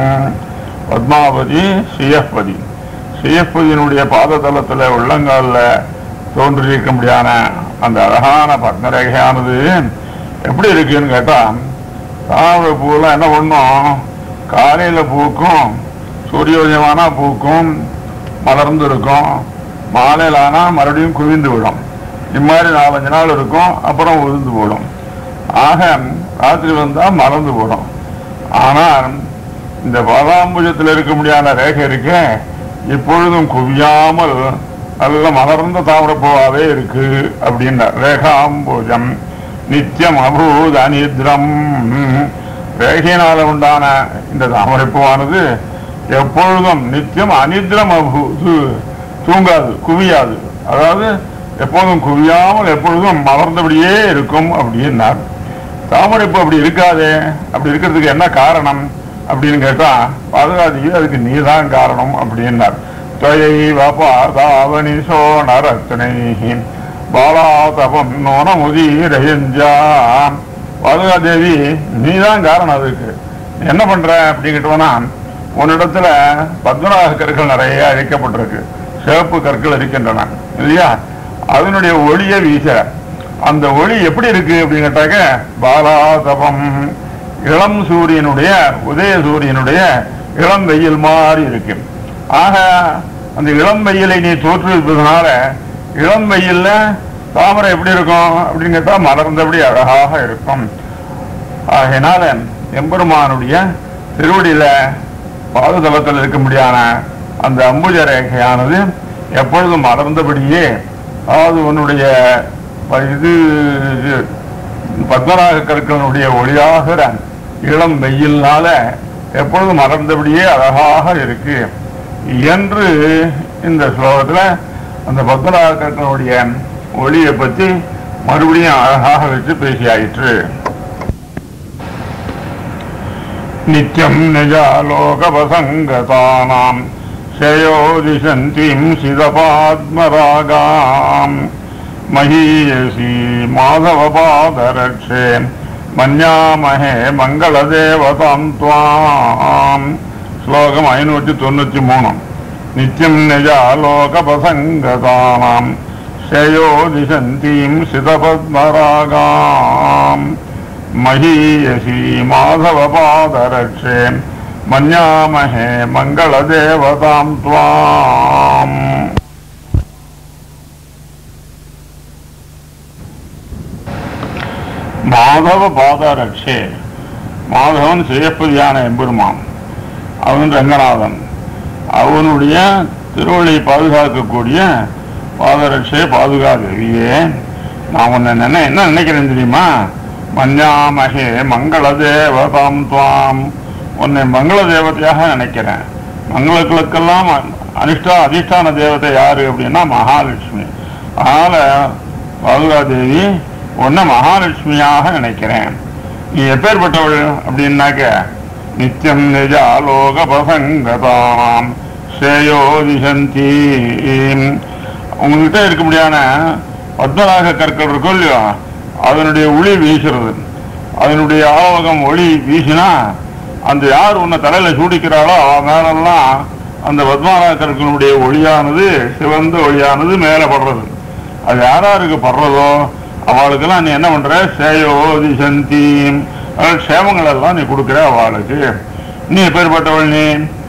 பத்மாவதி ஸ்ரீயப்பதி ஸ்ரீயப்பதியினுடைய பாததளத்துல உள்ளங்கால்ல தோன்றியிருக்க முடியாத அந்த அழகான பத்மரேகையானது எப்படி இருக்குன்னு கேட்டா தாமரை பூவெல்லாம் என்ன பண்ணும் காலையில பூக்கும் சூரியோதயமானா பூக்கும் மலர்ந்து இருக்கும் மாலையில் ஆனா மறுபடியும் குவிந்து விடும் இம்மாதிரி நாலஞ்சு நாள் இருக்கும் அப்புறம் உதிர்ந்து போடும் ஆக ராத்திரி வந்தா மறந்து போடும் ஆனால் இந்த பாதாம்புஜத்தில் இருக்க முடியாத ரேகை இருக்கே இப்பொழுதும் குவியாமல் நல்ல மலர்ந்த தாமரப்பூவாவே இருக்கு அப்படின்னா ரேகாம்புஜம் நித்தியம் அபூத அனித்ரம் ரேகையினால உண்டான இந்த தாமரைப்பூவானது எப்பொழுதும் நித்தியம் அனித்ரம் அபூது தூங்காது குவியாது அதாவது எப்போதும் குவியாமல் எப்பொழுதும் மலர்ந்தபடியே இருக்கும் அப்படின்னார் தாமரைப்பூ அப்படி இருக்காதே அப்படி இருக்கிறதுக்கு என்ன காரணம் அப்படின்னு கேட்டா பாதுகாதி அதுக்கு நீதான் காரணம் அப்படின்னார் தொயைவ பாதாவனி சோணரத்னை பாலாதபம் நோன முதீரயஞ்சா பாதுகாதேவி நீதான் காரணம் அதுக்கு நீ என்ன பண்ற அப்படிங்கிட்டோம்னா உன்னிடத்துல பத்மநாக கற்கள் நிறைய அழைக்கப்பட்டிருக்கு சிவப்பு கற்கள் இருக்கின்றன இல்லையா அதனுடைய ஒளியை வீச அந்த ஒளி எப்படி இருக்கு அப்படின்னு கேட்டாக்க பாலாதபம் இளம் சூரியனுடைய உதய சூரியனுடைய இளம் வெயில் மாதிரி இருக்கு ஆக அந்த இளம் வெயிலை நீ தோற்றுவிப்பதனால இளம் வெயில்ல தாமரை எப்படி இருக்கும் அப்படின்னு கேட்டா மலர்ந்தபடி அழகாக இருக்கும் ஆகையினால எம்பெருமானுடைய திருவடியில பாதுதளத்தில் இருக்க முடியாத அந்த அம்புஜ ரேகையானது எப்பொழுதும் மலர்ந்தபடியே அதாவது உன்னுடைய ப- இது இது பத்மநாக கற்களுடைய ஒளியாகிற இளம் வெயில்னால எப்பொழுதும் மலர்ந்தபடியே அழகாக இருக்கு என்று இந்த ஸ்லோகத்துல அந்த பத்மநாக கற்களுடைய ஒளியை பத்தி மறுபடியும் அழகாக வச்சு பேசியாயிற்று நித்யம் நிஜாலோகவசங்கதானாம் ஸ்ரேயோதிசந்தீம் சிதபாத்மராகாம் மகீயசி மாதவபாதரட்சே மன்யாமஹே மங்களதேவதாம் துவாம் ஸ்லோகம் ஐநூற்றி தொண்ணூற்றி மூணு நித்யம் நிஜாலோகபசங்கதானாம் ஸ்ரேயோ திசந்தீம் சிதபத்மராகாம் மகீயசி மாதவபாதரட்சே மன்யாமஹே மங்களதேவதாம் துவாம் மாதவ பாதரட்சே மாதவன் சிவப்பதியான எம்பெருமான் அவன் ரங்கநாதன் அவனுடைய திருவள்ளியை பாதுகாக்கக்கூடிய பாதரட்சே பாதுகாதேவியே நான் உன்னை நினை என்ன நினைக்கிறேன் தெரியுமா மஞ்சாமகே மங்கள தேவதாம் துவாம் உன்னை மங்கள தேவதையாக நினைக்கிறேன் மங்களங்களுக்கெல்லாம் அனிஷ்டா அதிஷ்டான தேவதை யாரு அப்படின்னா மகாலட்சுமி அதனால பாதுகாதேவி உன்னை மகாலட்சுமியாக நினைக்கிறேன் நீ எப்பேற்பட்டவள் அப்படின்னாக்க நித்தியம் நிஜ ஆலோக பசங்கதாம் ஸ்ரேயோ திசந்தி உங்ககிட்ட இருக்க முடியான பத்மராக கற்கள் இருக்கும் இல்லையோ அதனுடைய ஒளி வீசுறது அதனுடைய ஆலோகம் ஒளி வீசினா அந்த யார் உன்னை தலையில சூடிக்கிறாளோ அவ மேலெல்லாம் அந்த பத்மராக கற்களுடைய ஒளியானது சிவந்த ஒளியானது மேலே படுறது அது யாராருக்கு படுறதோ அவளுக்கெல்லாம் நீ என்ன பண்ற சேயோ திசந்தி க்ஷேமங்கள் எல்லாம் நீ கொடுக்குற அவளுக்கு நீ எப்பேற்பட்டவள் நீ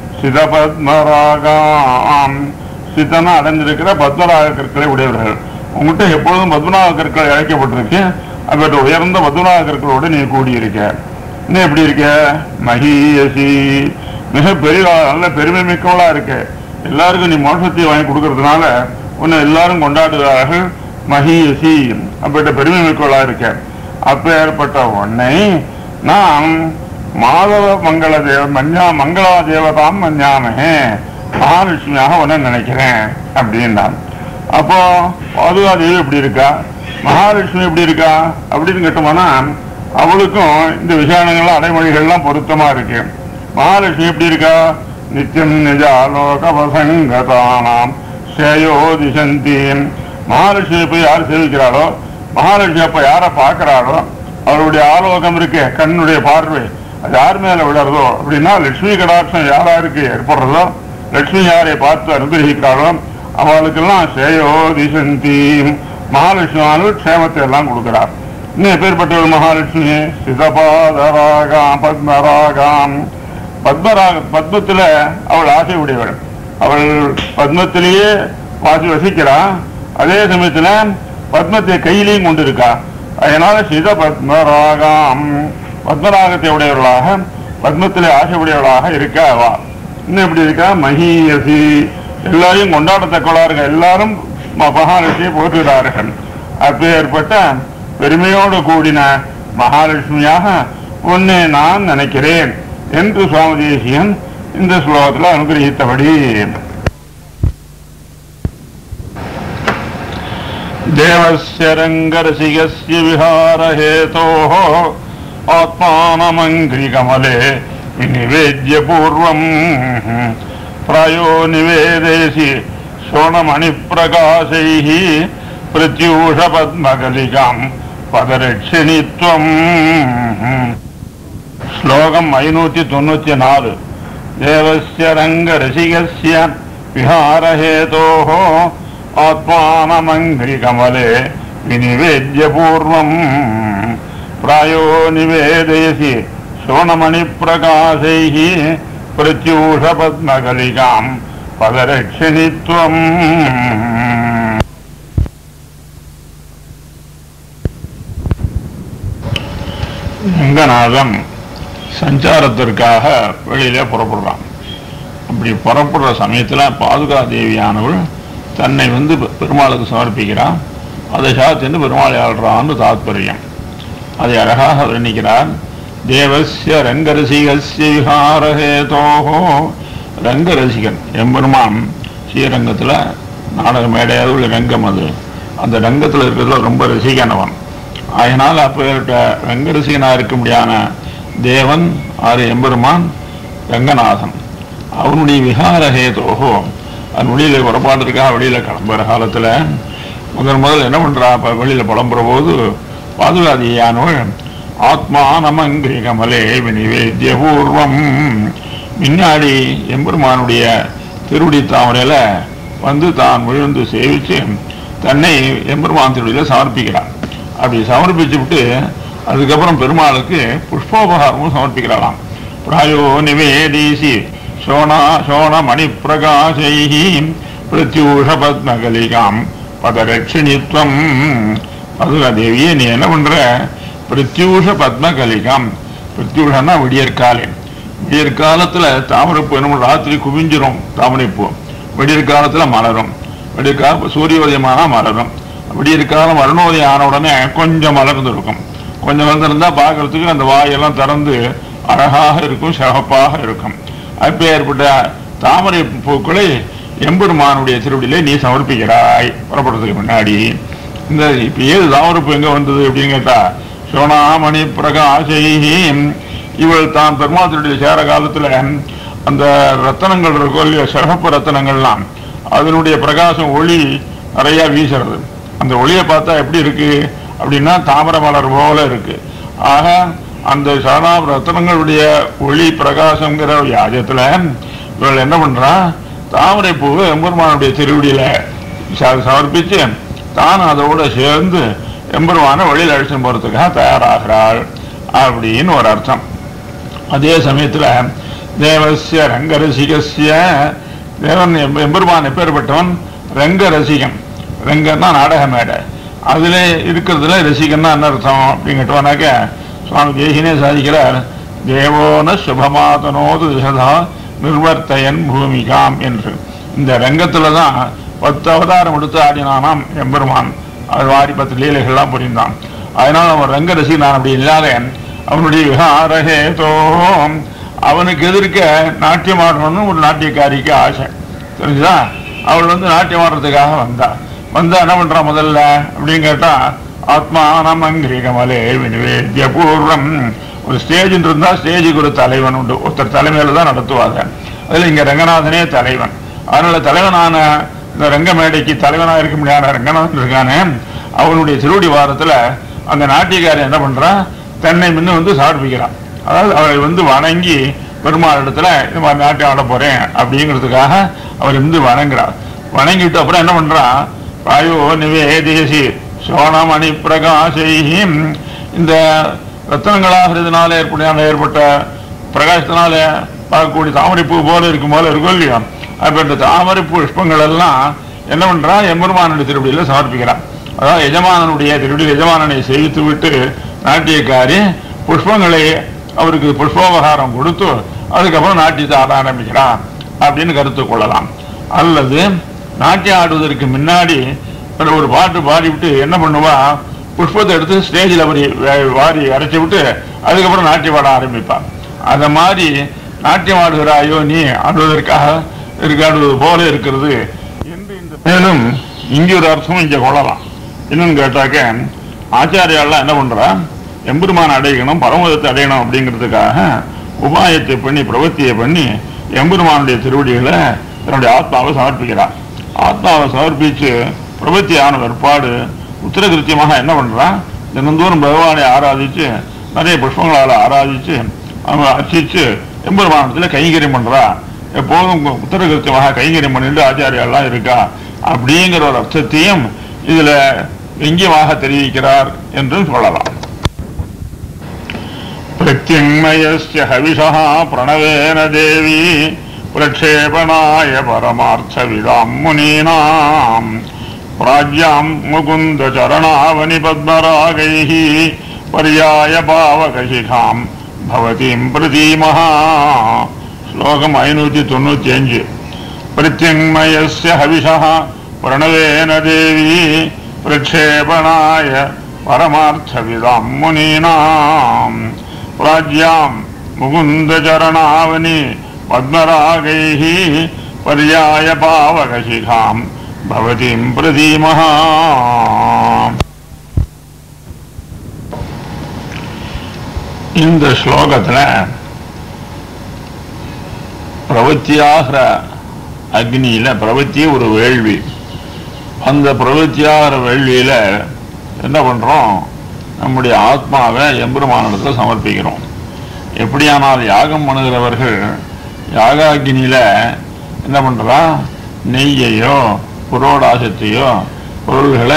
சிதபத்மராகாம் சித்தனா அடைஞ்சிருக்கிற பத்மராக கற்களை உடையவர்கள் உங்ககிட்ட எப்பொழுதும் பத்மநாக கற்கள் இழைக்கப்பட்டிருக்கு அப்பட்ட உயர்ந்த பத்மநாக கற்களோடு நீ கூடியிருக்க நீ எப்படி இருக்க மகியசி மிக பெரிய நல்ல பெருமை மிக்கவளா இருக்க எல்லாருக்கும் நீ மோட்சத்தை வாங்கி கொடுக்கறதுனால உன்னை எல்லாரும் கொண்டாடுகிறார்கள் மகியசி அப்பட்ட பெருமை மிக்கவளா இருக்க அப்பேற்பட்ட உன்னை நாம் மாதவ மங்கள தேவ மஞ்சா மங்களா தேவதாம் மஞ்சாமகே மகாலட்சுமியாக உன்னை நினைக்கிறேன் அப்படின்னான் அப்போ பாதுகாதேவி எப்படி இருக்கா மகாலட்சுமி எப்படி இருக்கா அப்படின்னு கேட்டோம்னா அவளுக்கும் இந்த விஷயானங்கள்லாம் அடைமொழிகள்லாம் பொருத்தமா இருக்கு மகாலட்சுமி எப்படி இருக்கா நித்தியம் நிஜாலோக வசங்கதானாம் ஸ்ரேயோ திசந்தி மகாலட்சுமி போய் யார் சேவிக்கிறாளோ மகாலட்சுமி அப்ப யாரை பார்க்கிறாளோ அவருடைய ஆலோகம் இருக்கு கண்ணுடைய பார்வை அது யார் மேல விழறதோ அப்படின்னா லட்சுமி கடாட்சம் யாராருக்கு ஏற்படுறதோ லட்சுமி யாரை பார்த்து அனுகிரகிக்கிறாளோ அவளுக்கெல்லாம் சேயோ திசந்தி மகாலட்சுமியானவர் க்ஷேமத்தை எல்லாம் கொடுக்கிறார் இன்னும் எப்பேற்பட்டவர் மகாலட்சுமி சிதபாதராகாம் பத்மராகாம் பத்மராக பத்மத்துல அவள் ஆசை உடையவள் அவள் பத்மத்திலேயே வாசி வசிக்கிறா அதே சமயத்துல பத்மத்தை கையிலையும் கொண்டிருக்கா அதனால சித பத்மராகாம் பத்மராகத்தை உடையவர்களாக பத்மத்திலே ஆசை உடையவளாக இருக்க அவா இன்னும் எப்படி இருக்கா மகியசி எல்லாரையும் கொண்டாடத்தக்கவளா இருக்க எல்லாரும் ம- மகாலட்சுமியை போற்றுகிறார்கள் அப்பேற்பட்ட பெருமையோடு கூடின மகாலட்சுமியாக உன்னை நான் நினைக்கிறேன் என்று சுவாமி தேசியன் இந்த ஸ்லோகத்தில் அனுகிரகித்தபடி தேவஸ்ய ரங்கரசிகஸ்ய விஹாரஹேதோः ஆத்மானமங்கிரிகமலே விநிவேத்ய பூர்வம் प्रायो निवेदयसि शोणमणिप्रकाशैः प्रत्यूषपद्मकलिकाम् पदरक्षिणि त्वम् श्लोकम् ऐनूति தொண்ணூத்தி நாலு தேவஸ்ய ரங்கரசிகஸ்ய விஹாரஹேதோः ஆத்மானமங்கிரிகமலே விநிவேத்ய பூர்வம் प्रायो निवेदयसि शोणमणिप्रकाशैः प्रत्यूषपद्मकलिकाम् पदरक्षिणि त्वम् ரங்கநாதன் சஞ்சாரத்திற்காக வெளியில புறப்படுறான் அப்படி புறப்படுற சமயத்துல பாதுகா தேவியானவள் தன்னை வந்து பெ- பெருமாளுக்கு சமர்ப்பிக்கிறான் அதை சாத்தின்னு பெருமாளை ஆள்றான்னு தாத்பரியம் அதை அழகாக வர்ணிக்கிறார் தேவஸ்ய ரங்கரசிகஸ்ய விஹாரஹேதோஹோ ரங்கரசிகன் எம்பெருமான் ஸ்ரீரங்கத்தில் நாடக மேடையாக உள்ள ரங்கம் அது அந்த ரங்கத்தில் இருக்கிறதுல ரொம்ப ரசிகனவன் அதனால் அப்பேற்பட்ட ரங்கரசிகனாக இருக்க முடியான தேவன் ஆறு எம்பெருமான் ரங்கநாதன் அவனுடைய விஹாரஹேதோஹோ அவன் வெளியில் புறப்பாடுறதுக்காக வெளியில் கிளம்புற காலத்தில் முதல் முதல் என்ன பண்றா இப்ப வெளியில புலம்புற போது பாதுகாதியானவள் ஆத்மானமங்கி கமலே வினிவேத்திய பூர்வம் முன்னாடி எம்பெருமானுடைய திருவடி தாமரையில வந்து தான் விழுந்து சேவிச்சு தன்னை எம்பெருமான் திருவடியில சமர்ப்பிக்கிறார் அப்படி சமர்ப்பிச்சு விட்டு அதுக்கப்புறம் பெருமாளுக்கு புஷ்போபகாரமும் சமர்ப்பிக்கிறாளாம் பிராயோ நிவேதீசி சோனா சோன மணி பிரகாசை பிரத்யூஷ பத்மகலிகாம் பதரட்சிணித்வம் அதுல தேவியே நீ என்ன பண்ற பிரத்யூஷ பத்மகலிகாம் பிரத்யூஷன்னா விடியற்காலை விடியற்காலத்துல தாமரைப்பூ என்ன பண்ணும்? ராத்திரி குவிஞ்சிரும் தாமரைப்பூ விடியற்காலத்துல மலரும் விடியற்கால சூரிய உதயமானா மலரும் விடியற்காலம் அருணோதயம் ஆன உடனே கொஞ்சம் மலர்ந்து இருக்கும் கொஞ்சம் வந்திருந்தா பார்க்கறதுக்கு அந்த வாயெல்லாம் திறந்து அழகாக இருக்கும் சிறப்பாக இருக்கும் அப்பேற்பட்ட தாமரை பூக்களை எம்பெருமானுடைய திருவடியிலே நீ சமர்ப்பிக்கிறாய் புறப்படுறதுக்கு முன்னாடி இந்த இப்ப ஏது தாமரைப்பூ எங்க வந்தது அப்படின்னு கேட்டா சோனாமணி பிரகாசை இவள் தான் பெருமாள் திருவடியில் சேர காலத்துல அந்த ரத்தனங்கள் இருக்கும் இல்லையா சிறப்பு ரத்தனங்கள்லாம் அதனுடைய பிரகாசம் ஒளி நிறைய வீசுறது அந்த ஒளியை பார்த்தா எப்படி இருக்கு அப்படின்னா தாமரை மலர் போல இருக்கு ஆக அந்த சரணா ரத்தனங்களுடைய ஒளி பிரகாசங்கிற வியாஜத்துல இவள் என்ன பண்றா தாமரை பூவை எம்பெருமானுடைய திருவடியில ச- சமர்ப்பிச்சு தான் அதோட சேர்ந்து எம்பெருமான வெளியில் அழிச்சு போறதுக்காக தயாராகிறாள் அப்படின்னு ஒரு அர்த்தம் அதே சமயத்துல தேவசிய ரங்கரசிகசிய தேவன் எம்ப- எம்பெருமான் எப்பேற்பட்டவன் ரங்க ரசிகன் ரங்கன்னா நாடக மேடை அதுல இருக்கிறதுல ரசிகன்னா என்ன அர்த்தம் அப்படின்னு கேட்டோம்னாக்க சுவாமி தேசினே சாதிக்கிறார் தேவோன சுபமாதனோது திசதா நிர்வர்த்தயன் பூமிகாம் என்று இந்த ரங்கத்துல தான் பத்து அவதாரம் எடுத்து ஆடினானாம் எம்பெருமான் அது வாரி பத்து லீலைகள்லாம் புரிந்தான் அதனால அவன் ரங்க ரசிகனான் அப்படி இல்லாத அவனுடைய விஹாரஹேதோம் அவனுக்கு எதிர்க்க நாட்டியம் ஆடணும்னு ஒரு நாட்டியக்காரிக்கு ஆசை தெரிஞ்சுதா அவள் வந்து நாட்டியம் ஆடுறதுக்காக வந்தா வந்தா என்ன பண்றா முதல்ல அப்படின்னு கேட்டா ஆத்மானம் அங்கிரிகமலே வினிவேத்திய பூர்வம் ஒரு ஸ்டேஜ் இருந்தா ஸ்டேஜுக்கு ஒரு தலைவன் உண்டு ஒருத்தர் தலைமையில தான் நடத்துவாங்க அதுல இங்க ரங்கநாதனே தலைவன் அதனால தலைவனான இந்த ரங்க மேடைக்கு தலைவனா இருக்க முடியாத ரங்கநாதன் இருக்கானே அவனுடைய திருவடி வாரத்துல அந்த நாட்டியக்காரி என்ன பண்றா தன்னை முன்ன வந்து சமர்ப்பிக்கிறான் அதாவது அவரை வந்து வணங்கி பெருமாள் இடத்துல இந்த மாதிரி நாட்டியம் ஆட போறேன் அப்படிங்கிறதுக்காக அவர் வந்து வணங்குறார் வணங்கிட்டு அப்புறம் என்ன பண்றான் வாயு நிவேதேசி சோனமணி பிரகாசையும் இந்த ரத்தனங்களாகிறதுனால ஏற்பட்ட ஏற்பட்ட பிரகாசத்தினால பார்க்கக்கூடிய தாமரைப்பூ போல இருக்கும் போல இருக்கும் இல்லையா அப்ப தாமரை புஷ்பங்கள் எல்லாம் என்ன பண்றா எம்பெருமானுடைய திருவடியில சமர்ப்பிக்கிறான் அதாவது எஜமானனுடைய திருவடியில் எஜமானனை சேவித்து விட்டு நாட்டியக்காரி புஷ்பங்களை அவருக்கு புஷ்போபகாரம் கொடுத்து அதுக்கப்புறம் நாட்டியத்தை ஆட ஆரம்பிக்கிறான் அப்படின்னு கருத்து கொள்ளலாம் அல்லது நாட்டியம் ஆடுவதற்கு முன்னாடி ஒரு ஒரு பாட்டு பாடிவிட்டு என்ன பண்ணுவா புஷ்பத்தை எடுத்து ஸ்டேஜில் வரி வாரி அரைச்சி விட்டு அதுக்கப்புறம் நாட்டியம் ஆட ஆரம்பிப்பான் அத மாதிரி நாட்டியம் ஆடுகிறாயோ நீ ஆடுவதற்காக இருக்காடுவது போல இருக்கிறது என்று இந்த மேலும் இங்கே ஒரு அர்த்தம் இங்க கொள்ளலாம் என்னன்னு கேட்டாக்க ஆச்சாரியாலாம் என்ன பண்றா எம்பெருமான் அடையணும் பரமதத்தை அடையணும் அப்படிங்கிறதுக்காக உபாயத்தை பண்ணி பிரவத்தியை பண்ணி எம்பெருமானுடைய திருவடிகளை தன்னுடைய ஆத்மாவை சமர்ப்பிக்கிறார் ஆத்மாவை சமர்ப்பிச்சு பிரவத்தி ஆன பிற்பாடு உத்தரகிருத்தியமாக என்ன பண்றான் தினந்தோறும் பகவானை ஆராதிச்சு நிறைய புஷ்பங்களால் ஆராதிச்சு அவன் அர்ச்சிச்சு எம்பெருமானத்துல கைங்கரியம் பண்றா எப்போதும் உத்தரகிருத்தியமாக கைங்கரியம் பண்ணிட்டு ஆச்சாரியாலாம் இருக்கா அப்படிங்கிற ஒரு அர்த்தத்தையும் இதுல வெங்கியமாக தெரிவிக்கிறார் என்றும் சொல்லலாம் பிரத்யங்மயஸ்ய ஹவிஷः பிரணவேன தேவி பிரக்ஷேபணாய பரமார்த்தவிதாம் முனீனாம் பிராஜ்யாம் முகுந்த சரணாவனி பத்மராகைः பர்யாய பாவகசிகாம் பவதீம் பிரதீமः ஸ்லோகம் ஐநூத்தி தொண்ணூத்தி அஞ்சு பிரத்யங்மயஸ்ய ஹவிஷः பிரணவேன தேவி பிரக்ஷேபணாய பரமார்த்தவிதாம் முனீனாம் பிராஜ்யாம் முகுந்தச்சரணாவனி பத்மராகைः பர்யாய பாவகசிகாம் பவதிம் பிரதீமः இந்த ஸ்லோகத்துல பிரவத்தியாகிற அக்னியில பிரவத்தியே ஒரு வேள்வி அந்த பிரவத்தியார வேள்வியில என்ன பண்றோம் நம்முடைய ஆத்மாவை எம்பெருமானிடத்தில் சமர்ப்பிக்கிறோம் எப்படியானால் யாகம் பண்ணுகிறவர்கள் யாகாகினியில என்ன பண்றா நெய்யையோ புரோடாசத்தையோ பொருள்களை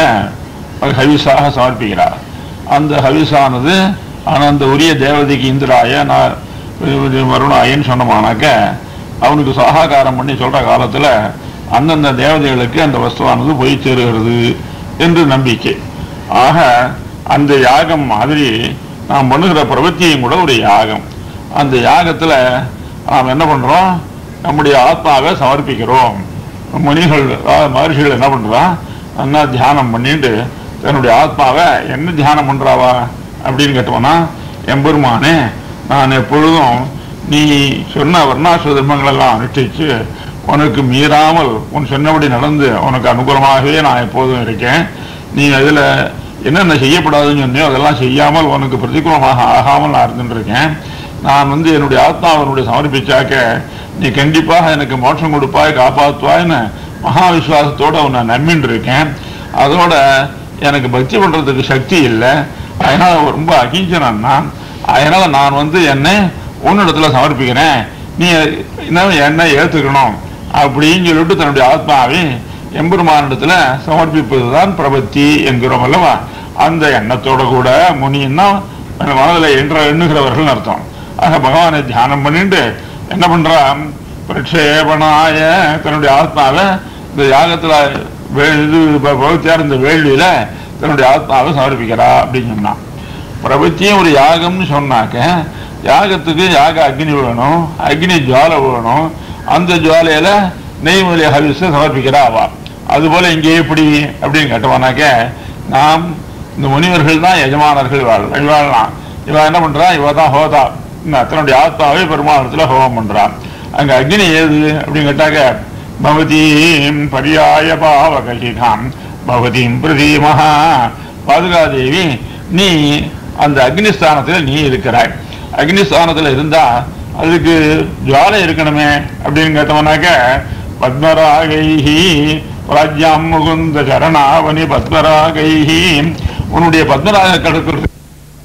ஹவிஸாக சமர்ப்பிக்கிறார் அந்த ஹவிஸானது ஆனால் அந்த உரிய தேவதைக்கு இந்திராய நான் வருணாயன்னு சொன்னோமானாக்க அவனுக்கு சகாகாரம் பண்ணி சொல்ற காலத்துல அந்தந்த தேவதைகளுக்கு அந்த வஸ்துவானது போய் சேருகிறது என்று நம்பிக்கை ஆக அந்த யாகம் மாதிரி நாம் பண்ணுகிற பிரவத்தியும் கூட ஒரு யாகம் அந்த யாகத்துல நாம் என்ன பண்றோம் நம்முடைய ஆத்மாவை சமர்ப்பிக்கிறோம் முனிகள் அதாவது மகர்ஷிகள் என்ன பண்றான் நல்லா தியானம் பண்ணிட்டு தன்னுடைய ஆத்மாவை என்ன தியானம் பண்றாவா அப்படின்னு கேட்டோம்னா எம்பெருமானே நான் எப்பொழுதும் நீ சொன்ன வர்ணாசிர தர்மங்கள் எல்லாம் அனுஷ்டிச்சு உனக்கு மீறாமல் உன் சொன்னபடி நடந்து உனக்கு அனுகூலமாகவே நான் எப்போதும் இருக்கேன் நீ அதில் என்னென்ன செய்யப்படாதுன்னு சொன்னியோ அதெல்லாம் செய்யாமல் உனக்கு பிரதிகூலமாக ஆகாமல் நான் இருந்துட்டு இருக்கேன் நான் வந்து என்னுடைய ஆத்மாவனுடைய சமர்ப்பிச்சாக்க நீ கண்டிப்பாக எனக்கு மோட்சம் கொடுப்பாய் காப்பாற்றுவாய்ன்னு மகா விசுவாசத்தோட உன்னை நம்பின்னு இருக்கேன் அதோட எனக்கு பக்தி பண்றதுக்கு சக்தி இல்லை அதனால ரொம்ப அகிஞ்சனன் நான் அதனால நான் வந்து என்னை உன்னிடத்துல சமர்ப்பிக்கிறேன் நீ இன்னும் என்னை ஏத்துக்கணும் அப்படின்னு சொல்லிட்டு தன்னுடைய ஆத்மாவை எம்பெருமானிடத்துல சமர்ப்பிப்பதுதான் பிரபத்தி என்கிறோம் அல்லவா அந்த எண்ணத்தோட கூட முனின்னா மனதில் என்ற எண்ணுகிறவர்கள் அர்த்தம் ஆக பகவானை தியானம் பண்ணிட்டு என்ன பண்றான் பிரக்ஷேபனாய தன்னுடைய ஆத்மாவை இந்த யாகத்துல வே- இது ப- பகவத்தியார் இந்த வேள்வியில தன்னுடைய ஆத்மாவை சமர்ப்பிக்கிறா அப்படின்னு சொன்னான் பிரபத்தியும் ஒரு யாகம்னு சொன்னாக்க யாகத்துக்கு யாக அக்னி வேணும் அக்னி ஜுவாலை வேணும் அந்த ஜுவாலையில நெய் முதலிய ஹவிஸை சமர்ப்பிக்கிறா அவா அதுபோல இங்கே எப்படி அப்படின்னு கேட்டோம்னாக்க நாம் இந்த முனிவர்கள் தான் எஜமானர்கள் வாழ் வாழலாம் இவ என்ன பண்றா இவ தான் ஹோதா என்ன, தன்னுடைய ஆத்மாவை பெருமாளத்துல ஹோமம் பண்றான் அங்க அக்னி ஏது அப்படின்னு கேட்டாக்க பவதீம் பரியாய பாவகசிகாம் பவதீம் பிரதீமஹா பாதுகாதேவி நீ அந்த அக்னிஸ்தானத்துல நீ இருக்கிறாய் அக்னிஸ்தானத்துல இருந்தா அதுக்கு ஜுவாலை இருக்கணுமே அப்படின்னு கேட்டோம்னாக்க பத்மராகைஹி ராஜ்யாம் முகுந்த சரணாவனி பத்மராகைஹி உன்னுடைய பத்மராக கடற்கிறது